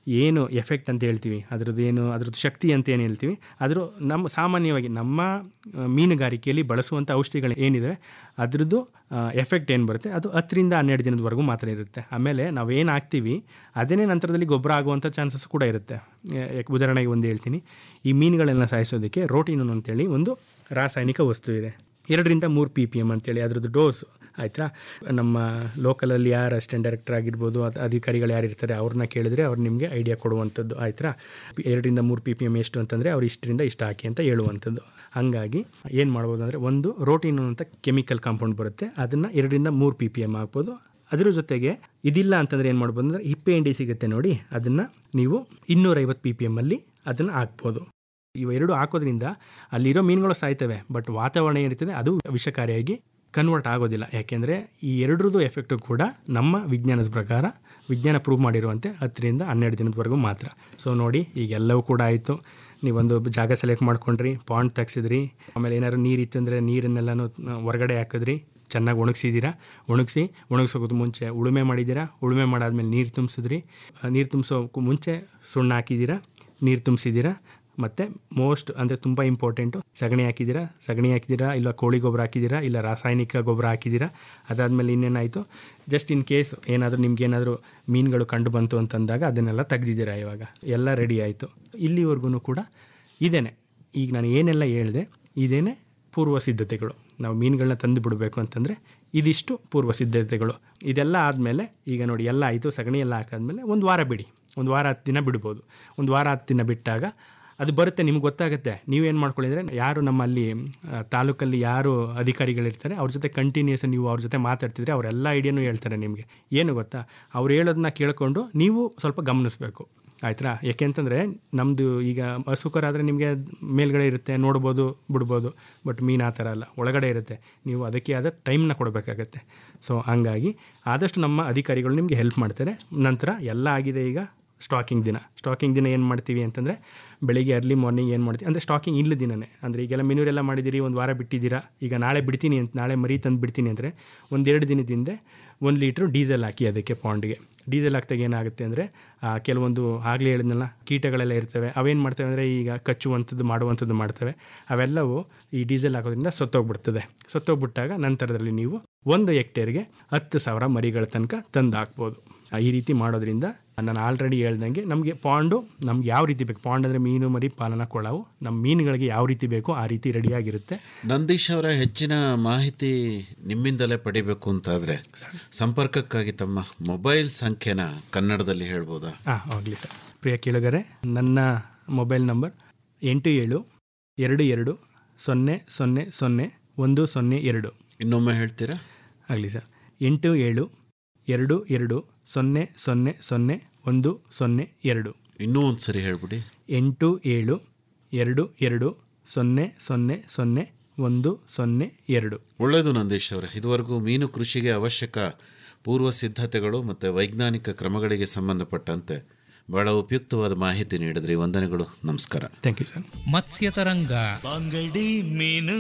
ಏನು ಎಫೆಕ್ಟ್ ಅಂತ ಹೇಳ್ತೀವಿ ಅದ್ರದ್ದು ಏನು ಅದ್ರದ್ದು ಶಕ್ತಿ ಅಂತ ಏನು ಹೇಳ್ತೀವಿ ಅದ್ರ ನಮ್ಮ ಸಾಮಾನ್ಯವಾಗಿ ನಮ್ಮ ಆ, ಮೀನುಗಾರಿಕೆಯಲ್ಲಿ ಬಳಸುವಂಥ ಔಷಧಿಗಳು ಏನಿದೆ ಅದ್ರದ್ದು ಎಫೆಕ್ಟ್ ಏನು ಬರುತ್ತೆ ಅದು ಹತ್ತರಿಂದ ಹನ್ನೆರಡು ದಿನದವರೆಗೂ ಮಾತ್ರ ಇರುತ್ತೆ ಆಮೇಲೆ ನಾವೇನು ಹಾಕ್ತೀವಿ ಅದನ್ನೇ ನಂತರದಲ್ಲಿ ಗೊಬ್ಬರ ಆಗುವಂಥ ಚಾನ್ಸಸ್ ಕೂಡ ಇರುತ್ತೆ ಯಾ- ಯಾಕೆ ಉದಾಹರಣೆಗೆ ಒಂದು ಹೇಳ್ತೀನಿ ಈ ಮೀನುಗಳನ್ನ ಸಾಯಿಸೋದಕ್ಕೆ ರೋಟಿನೋನ್ ಅಂತೇಳಿ ಒಂದು ರಾಸಾಯನಿಕ ವಸ್ತು ಇದೆ ಎರಡರಿಂದ ಮೂರು ಪಿ ಪಿ ಎಮ್ ಅಂತೇಳಿ ಅದ್ರದ್ದು ಡೋಸ್ ಆಯ್ತಾ ನಮ್ಮ ಲೋಕಲಲ್ಲಿ ಯಾರು ಅಸಿಸ್ಟೆಂಟ್ ಡೈರೆಕ್ಟರ್ ಆಗಿರ್ಬೋದು ಅಥವಾ ಅಧಿಕಾರಿಗಳು ಯಾರು ಇರ್ತಾರೆ ಅವ್ರನ್ನ ಕೇಳಿದ್ರೆ ಅವ್ರು ನಿಮಗೆ ಐಡಿಯಾ ಕೊಡುವಂಥದ್ದು ಆಯ್ತಾ ಎರಡರಿಂದ ಮೂರು ಪಿ ಪಿ ಎಮ್ ಎಷ್ಟು ಅಂತಂದರೆ ಅವ್ರು ಇಷ್ಟರಿಂದ ಇಷ್ಟ ಹಾಕಿ ಅಂತ ಹೇಳುವಂಥದ್ದು ಹಾಗಾಗಿ ಏನು ಮಾಡ್ಬೋದು ಅಂದರೆ ಒಂದು ರೋಟಿನ್ ಅಂತ ಕೆಮಿಕಲ್ ಕಾಂಪೌಂಡ್ ಬರುತ್ತೆ ಅದನ್ನು ಎರಡರಿಂದ ಮೂರು ಪಿ ಪಿ ಎಮ್ ಹಾಕ್ಬೋದು ಅದ್ರ ಜೊತೆಗೆ ಇದಿಲ್ಲ ಅಂತಂದರೆ ಏನು ಮಾಡ್ಬೋದು ಅಂದರೆ ಹಿಪ್ಪೆ ಹಿಂಡಿ ಸಿಗುತ್ತೆ ನೋಡಿ ಅದನ್ನು ನೀವು ಇನ್ನೂರೈವತ್ತು ಪಿ ಪಿ ಎಮ್ಮಲ್ಲಿ ಅದನ್ನು ಹಾಕ್ಬೋದು ಇವೆರಡು ಹಾಕೋದ್ರಿಂದ ಅಲ್ಲಿರೋ ಮೀನುಗಳು ಸಾಯ್ತವೆ ಬಟ್ ವಾತಾವರಣ ಏನಿರ್ತದೆ ಅದು ವಿಷಕಾರಿಯಾಗಿ ಕನ್ವರ್ಟ್ ಆಗೋದಿಲ್ಲ ಯಾಕೆಂದರೆ ಈ ಎರಡರದ್ದು ಎಫೆಕ್ಟು ಕೂಡ ನಮ್ಮ ವಿಜ್ಞಾನದ ಪ್ರಕಾರ ವಿಜ್ಞಾನ ಪ್ರೂವ್ ಮಾಡಿರುವಂತೆ ಹತ್ತರಿಂದ ಹನ್ನೆರಡು ದಿನದವರೆಗೂ ಮಾತ್ರ ಸೊ ನೋಡಿ ಈಗ ಎಲ್ಲವೂ ಕೂಡ ಆಯಿತು ನೀವೊಂದು ಜಾಗ ಸೆಲೆಕ್ಟ್ ಮಾಡ್ಕೊಂಡ್ರಿ ಪಾಂಡ್ ತೆಗ್ಸಿದ್ರಿ ಆಮೇಲೆ ಏನಾದ್ರು ನೀರಿತ್ತು ಅಂದರೆ ನೀರನ್ನೆಲ್ಲನೂ ಹೊರಗಡೆ ಹಾಕಿದ್ರಿ ಚೆನ್ನಾಗಿ ಒಣಗಿಸಿದ್ದೀರಾ ಒಣಗಿಸಿ ಒಣಗಿಸೋದು ಮುಂಚೆ ಉಳುಮೆ ಮಾಡಿದ್ದೀರಾ ಉಳುಮೆ ಮಾಡಾದ್ಮೇಲೆ ನೀರು ತುಂಬಿಸಿದ್ರಿ ನೀರು ತುಂಬಿಸೋಕ್ಕೂ ಮುಂಚೆ ಸುಣ್ಣ ಹಾಕಿದ್ದೀರಾ ನೀರು ತುಂಬಿಸಿದ್ದೀರಾ ಮತ್ತು ಮೋಸ್ಟ್ ಅಂದರೆ ತುಂಬ ಇಂಪಾರ್ಟೆಂಟು ಸಗಣಿ ಹಾಕಿದ್ದೀರಾ ಸಗಣಿ ಹಾಕಿದ್ದೀರಾ ಇಲ್ಲ ಕೋಳಿ ಗೊಬ್ಬರ ಹಾಕಿದ್ದೀರಾ ಇಲ್ಲ ರಾಸಾಯನಿಕ ಗೊಬ್ಬರ ಹಾಕಿದ್ದೀರಾ ಅದಾದಮೇಲೆ ಇನ್ನೇನಾಯಿತು ಜಸ್ಟ್ ಇನ್ ಕೇಸ್ ಏನಾದರೂ ನಿಮ್ಗೇನಾದರೂ ಮೀನುಗಳು ಕಂಡು ಬಂತು ಅಂತಂದಾಗ ಅದನ್ನೆಲ್ಲ ತೆಗ್ದಿದ್ದೀರಾ ಇವಾಗ ಎಲ್ಲ ರೆಡಿ ಆಯಿತು ಇಲ್ಲಿವರೆಗೂ ಕೂಡ ಇದೇನೆ ಈಗ ನಾನು ಏನೆಲ್ಲ ಹೇಳಿದೆ ಇದೇನೆ ಪೂರ್ವ ಸಿದ್ಧತೆಗಳು ನಾವು ಮೀನುಗಳನ್ನ ತಂದು ಬಿಡಬೇಕು ಅಂತಂದರೆ ಇದಿಷ್ಟು ಪೂರ್ವ ಸಿದ್ಧತೆಗಳು ಇದೆಲ್ಲ ಆದಮೇಲೆ ಈಗ ನೋಡಿ ಎಲ್ಲ ಆಯಿತು ಸಗಣಿ ಎಲ್ಲ ಹಾಕಾದ್ಮೇಲೆ ಒಂದು ವಾರ ಬಿಡಿ ಒಂದು ವಾರ ಹತ್ತು ದಿನ ಬಿಡ್ಬೋದು ಒಂದು ವಾರ ಹತ್ತು ದಿನ ಬಿಟ್ಟಾಗ ಅದು ಬರುತ್ತೆ ನಿಮ್ಗೆ ಗೊತ್ತಾಗುತ್ತೆ ನೀವೇನು ಮಾಡ್ಕೊಳ್ಳಿದ್ರೆ ಯಾರು ನಮ್ಮಲ್ಲಿ ಆ, ತಾಲೂಕಲ್ಲಿ ಯಾರು ಅಧಿಕಾರಿಗಳಿರ್ತಾರೆ ಅವ್ರ ಜೊತೆ ಕಂಟಿನ್ಯೂಸ್ ನೀವು ಅವ್ರ ಜೊತೆ ಮಾತಾಡ್ತಿದ್ರೆ ಅವರೆಲ್ಲ ಐಡಿಯಾನು ಹೇಳ್ತಾರೆ ನಿಮಗೆ ಏನು ಗೊತ್ತಾ ಅವ್ರು ಹೇಳೋದನ್ನ ಕೇಳಿಕೊಂಡು ನೀವು ಸ್ವಲ್ಪ ಗಮನಿಸಬೇಕು ಆಯ್ತಾ ಯಾಕೆಂತಂದರೆ ನಮ್ಮದು ಈಗ ಹಸುಕರಾದರೆ ನಿಮಗೆ ಮೇಲ್ಗಡೆ ಇರುತ್ತೆ ನೋಡ್ಬೋದು ಬಿಡ್ಬೋದು ಬಟ್ ಮೀನು ಆ ಥರ ಅಲ್ಲ ಒಳಗಡೆ ಇರುತ್ತೆ ನೀವು ಅದಕ್ಕೆ ಆದ ಟೈಮ್ನ ಕೊಡಬೇಕಾಗತ್ತೆ ಸೊ ಹಂಗಾಗಿ ಆದಷ್ಟು ನಮ್ಮ ಅಧಿಕಾರಿಗಳು ನಿಮಗೆ ಹೆಲ್ಪ್ ಮಾಡ್ತಾರೆ ನಂತರ ಎಲ್ಲ ಆಗಿದೆ ಈಗ ಸ್ಟಾಕಿಂಗ್ ದಿನ ಸ್ಟಾಕಿಂಗ್ ದಿನ ಏನು ಮಾಡ್ತೀವಿ ಅಂತಂದರೆ ಬೆಳಿಗ್ಗೆ ಅರ್ಲಿ ಮಾರ್ನಿಂಗ್ ಏನು ಮಾಡ್ತೀವಿ ಅಂದರೆ ಸ್ಟಾಕಿಂಗ್ ಇಲ್ಲ ದಿನನೇ ಅಂದರೆ ಈಗೆಲ್ಲ ಮೆನ್ಯೂರೆಲ್ಲ ಮಾಡಿದ್ದೀರಿ ಒಂದು ವಾರ ಬಿಟ್ಟಿದ್ದೀರಾ ಈಗ ನಾಳೆ ಬಿಡ್ತೀನಿ ಅಂತ ನಾಳೆ ಮರಿ ತಂದು ಬಿಡ್ತೀನಿ ಅಂದರೆ ಒಂದೆರಡು ದಿನದಿಂದ ಒಂದು ಲೀಟ್ರು ಡೀಸೆಲ್ ಹಾಕಿ ಅದಕ್ಕೆ ಪಾಂಡ್ಗೆ ಡೀಸೆಲ್ ಹಾಕ್ದಾಗ ಏನಾಗುತ್ತೆ ಅಂದರೆ ಕೆಲವೊಂದು ಆಗಲೇ ಹೇಳಿದ್ನಲ್ಲ ಕೀಟಗಳೆಲ್ಲ ಇರ್ತವೆ ಅವೇನು ಮಾಡ್ತವೆ ಅಂದರೆ ಈಗ ಕಚ್ಚುವಂಥದ್ದು ಮಾಡುವಂಥದ್ದು ಮಾಡ್ತವೆ ಅವೆಲ್ಲವೂ ಈ ಡೀಸೆಲ್ ಹಾಕೋದ್ರಿಂದ ಸತ್ತೋಗ್ಬಿಡ್ತದೆ ಸತ್ತೋಗ್ಬಿಟ್ಟಾಗ ನಂತರದಲ್ಲಿ ನೀವು ಒಂದು ಹೆಕ್ಟೇರ್ಗೆ ಹತ್ತು ಸಾವಿರ ಮರಿಗಳ ತನಕ ತಂದು ಹಾಕ್ಬೋದು ಆ, ಈ ರೀತಿ ಮಾಡೋದ್ರಿಂದ ನಾನು ಆಲ್ರೆಡಿ ಹೇಳ್ದಂಗೆ ನಮಗೆ ಪಾಂಡು ನಮ್ಗೆ ಯಾವ ರೀತಿ ಬೇಕು ಪಾಂಡ್ ಅಂದರೆ ಮೀನು ಮರಿ ಪಾಲನಾ ಕೊಳವು ನಮ್ಮ ಮೀನುಗಳಿಗೆ ಯಾವ ರೀತಿ ಬೇಕೋ ಆ ರೀತಿ ರೆಡಿಯಾಗಿರುತ್ತೆ ನಂದೀಶ್ ಅವರ ಹೆಚ್ಚಿನ ಮಾಹಿತಿ ನಿಮ್ಮಿಂದಲೇ ಪಡಿಬೇಕು ಅಂತಾದರೆ ಸಂಪರ್ಕಕ್ಕಾಗಿ ತಮ್ಮ ಮೊಬೈಲ್ ಸಂಖ್ಯೆನ ಕನ್ನಡದಲ್ಲಿ ಹೇಳ್ಬೋದಾ ಹಾಂ ಆಗಲಿ ಸರ್ ಪ್ರಿಯ ಕೇಳುಗರೆ ನನ್ನ ಮೊಬೈಲ್ ನಂಬರ್ ಎಂಟು ಏಳು ಎರಡು ಎರಡು ಸೊನ್ನೆ ಸೊನ್ನೆ ಸೊನ್ನೆ ಒಂದು ಸೊನ್ನೆ ಎರಡು ಇನ್ನೊಮ್ಮೆ ಹೇಳ್ತೀರಾ ಆಗಲಿ ಸರ್ ಎಂಟು ಏಳು ಎರಡು ಎರಡು ಸೊನ್ನೆ ಸೊನ್ನೆ ಸೊನ್ನೆ ಒಂದು ಸೊನ್ನೆ ಎರಡು ಇನ್ನೂ ಒಂದು ಸರಿ ಹೇಳ್ಬಿಡಿ ಎಂಟು ಏಳು ಎರಡು ಎರಡು ಸೊನ್ನೆ ಸೊನ್ನೆ ಸೊನ್ನೆ ಒಂದು ಸೊನ್ನೆ ಎರಡು ಒಳ್ಳೆಯದು ನಂದೀಶ್ ಅವರೇ ಇದುವರೆಗೂ ಮೀನು ಕೃಷಿಗೆ ಅವಶ್ಯಕ ಪೂರ್ವ ಸಿದ್ಧತೆಗಳು ಮತ್ತು ವೈಜ್ಞಾನಿಕ ಕ್ರಮಗಳಿಗೆ ಸಂಬಂಧಪಟ್ಟಂತೆ ಬಹಳ ಉಪಯುಕ್ತವಾದ ಮಾಹಿತಿ ನೀಡಿದ್ರಿ ವಂದನೆಗಳು ನಮಸ್ಕಾರ ಥ್ಯಾಂಕ್ ಯು ಸರ್ ಮತ್ಸ್ಯತರಂಗ ಬಂಗಡಿ ಮೀನು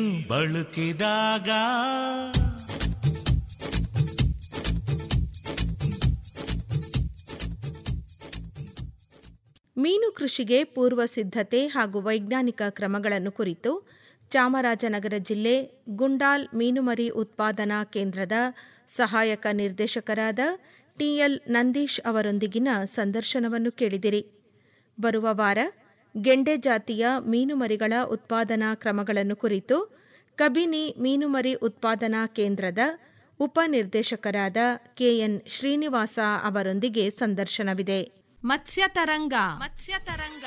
ಬಳುಕಿದಾಗ ಮೀನು ಕೃಷಿಗೆ ಪೂರ್ವ ಸಿದ್ಧತೆ ಹಾಗೂ ವೈಜ್ಞಾನಿಕ ಕ್ರಮಗಳನ್ನು ಕುರಿತು ಚಾಮರಾಜನಗರ ಜಿಲ್ಲೆ ಗುಂಡಾಲ್ ಮೀನುಮರಿ ಉತ್ಪಾದನಾ ಕೇಂದ್ರದ ಸಹಾಯಕ ನಿರ್ದೇಶಕರಾದ ಟಿಎಲ್ ನಂದೀಶ್ ಅವರೊಂದಿಗಿನ ಸಂದರ್ಶನವನ್ನು ಕೇಳಿದಿರಿ ಬರುವ ವಾರ ಗೆಂಡೆ ಜಾತಿಯ ಮೀನುಮರಿಗಳ ಉತ್ಪಾದನಾ ಕ್ರಮಗಳನ್ನು ಕುರಿತು ಕಬಿನಿ ಮೀನುಮರಿ ಉತ್ಪಾದನಾ ಕೇಂದ್ರದ ಉಪನಿರ್ದೇಶಕರಾದ ಕೆಎನ್ ಶ್ರೀನಿವಾಸ ಅವರೊಂದಿಗೆ ಸಂದರ್ಶನವಿದೆ ಮತ್ಸ್ಯತರಂಗ ಮತ್ಸ್ಯತರಂಗ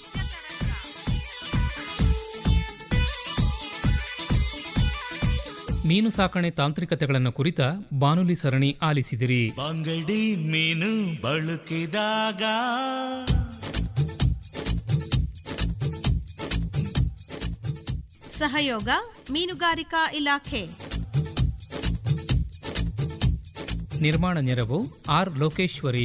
ಮೀನು ಸಾಕಣೆ ತಾಂತ್ರಿಕತೆಗಳನ್ನು ಕುರಿತ ಬಾನುಲಿ ಸರಣಿ ಆಲಿಸಿದಿರಿ ಬಂಗಡಿ ಮೀನು ಬಳುಕಿದಾಗ ಸಹಯೋಗ ಮೀನುಗಾರಿಕಾ ಇಲಾಖೆ ನಿರ್ಮಾಣ ನೆರವು ಆರ್ ಲೋಕೇಶ್ವರಿ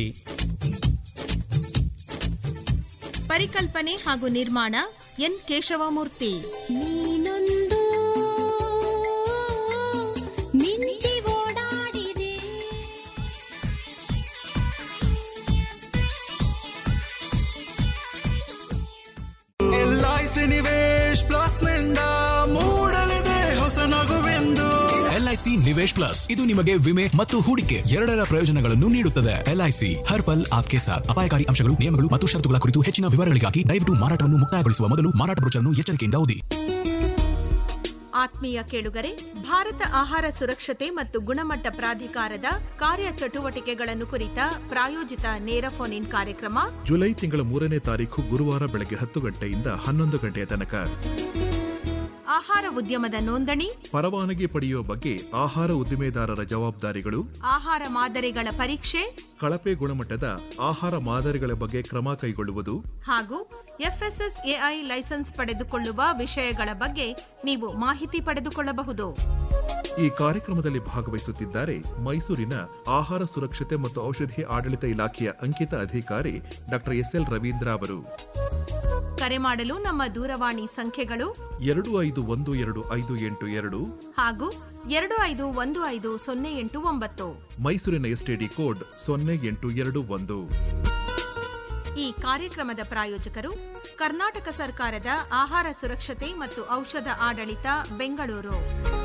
ಪರಿಕಲ್ಪನೆ ಹಾಗೂ ನಿರ್ಮಾಣ ಎನ್ ಕೇಶವಮೂರ್ತಿ ನೀನೊಂದು ಮಿಂಚಿ ಓಡಾಡಿದೆ ಎಲ್ಐಸಿ ನಿವೇಶ್ ಪ್ಲಸ್ ಇದು ನಿಮಗೆ ವಿಮೆ ಮತ್ತು ಹೂಡಿಕೆ ಎರಡರ ಪ್ರಯೋಜನಗಳನ್ನು ನೀಡುತ್ತದೆ ಎಲ್ಐಸಿ ಹರ್ ಪಲ್ ಆಪ್ಕೆ ಸಾಥ್ ಅಪಾಯಕಾರಿ ಅಂಶಗಳು ನಿಯಮಗಳು ಮತ್ತು ಷರತ್ತುಗಳ ಕುರಿತು ಹೆಚ್ಚಿನ ವಿವರಗಳಿಗಾಗಿ ದಯವಿಟ್ಟು ಮಾರಾಟವನ್ನು ಮುಕ್ತಾಯಗೊಳಿಸುವ ಮೊದಲು ಮಾರಾಟ ಬ್ರೋಚರ್ನ್ನು ಎಚ್ಚರಿಕೆಯಿಂದ ಓದಿ ಆತ್ಮೀಯ ಕೇಳುಗರೆ ಭಾರತ ಆಹಾರ ಸುರಕ್ಷತೆ ಮತ್ತು ಗುಣಮಟ್ಟ ಪ್ರಾಧಿಕಾರದ ಕಾರ್ಯ ಚಟುವಟಿಕೆಗಳನ್ನು ಕುರಿತ ಪ್ರಾಯೋಜಿತ ನೇರ ಫೋನ್ ಇನ್ ಕಾರ್ಯಕ್ರಮ ಜುಲೈ ತಿಂಗಳ ಮೂರನೇ ತಾರೀಕು ಗುರುವಾರ ಬೆಳಗ್ಗೆ ಹತ್ತು ಗಂಟೆಯಿಂದ ಹನ್ನೊಂದು ಗಂಟೆಯ ತನಕ ಆಹಾರ ಉದ್ಯಮದ ನೋಂದಣಿ ಪರವಾನಗಿ ಪಡೆಯುವ ಬಗ್ಗೆ ಆಹಾರ ಉದ್ದಿಮೆದಾರರ ಜವಾಬ್ದಾರಿಗಳು ಆಹಾರ ಮಾದರಿಗಳ ಪರೀಕ್ಷೆ ಕಳಪೆ ಗುಣಮಟ್ಟದ ಆಹಾರ ಮಾದರಿಗಳ ಬಗ್ಗೆ ಕ್ರಮ ಕೈಗೊಳ್ಳುವುದು ಹಾಗೂ ಎಫ್ಎಸ್ಎಸ್ಎಐ ಲೈಸೆನ್ಸ್ ಪಡೆದುಕೊಳ್ಳುವ ವಿಷಯಗಳ ಬಗ್ಗೆ ನೀವು ಮಾಹಿತಿ ಪಡೆದುಕೊಳ್ಳಬಹುದು ಈ ಕಾರ್ಯಕ್ರಮದಲ್ಲಿ ಭಾಗವಹಿಸುತ್ತಿದ್ದಾರೆ ಮೈಸೂರಿನ ಆಹಾರ ಸುರಕ್ಷತೆ ಮತ್ತು ಔಷಧಿ ಆಡಳಿತ ಇಲಾಖೆಯ ಅಂಕಿತ ಅಧಿಕಾರಿ ಡಾಕ್ಟರ್ ಎಸ್ ಎಲ್ ರವೀಂದ್ರ ಅವರು ಕರೆ ಮಾಡಲು ನಮ್ಮ ದೂರವಾಣಿ ಸಂಖ್ಯೆಗಳು ಎರಡು ಐದು ಒಂದು ಎರಡು ಐದು ಎಂಟು ಎರಡು ಹಾಗೂ ಎರಡು ಐದು ಒಂದು ಐದು ಸೊನ್ನೆ ಎಂಟು ಒಂಬತ್ತು ಮೈಸೂರಿನ ಎಸ್ಟಿಡಿ ಕೋಡ್ ಸೊನ್ನೆ ಎಂಟು ಎರಡು ಒಂದು ಈ ಕಾರ್ಯಕ್ರಮದ ಪ್ರಾಯೋಜಕರು ಕರ್ನಾಟಕ ಸರ್ಕಾರದ ಆಹಾರ ಸುರಕ್ಷತೆ ಮತ್ತು ಔಷಧ ಆಡಳಿತ ಬೆಂಗಳೂರು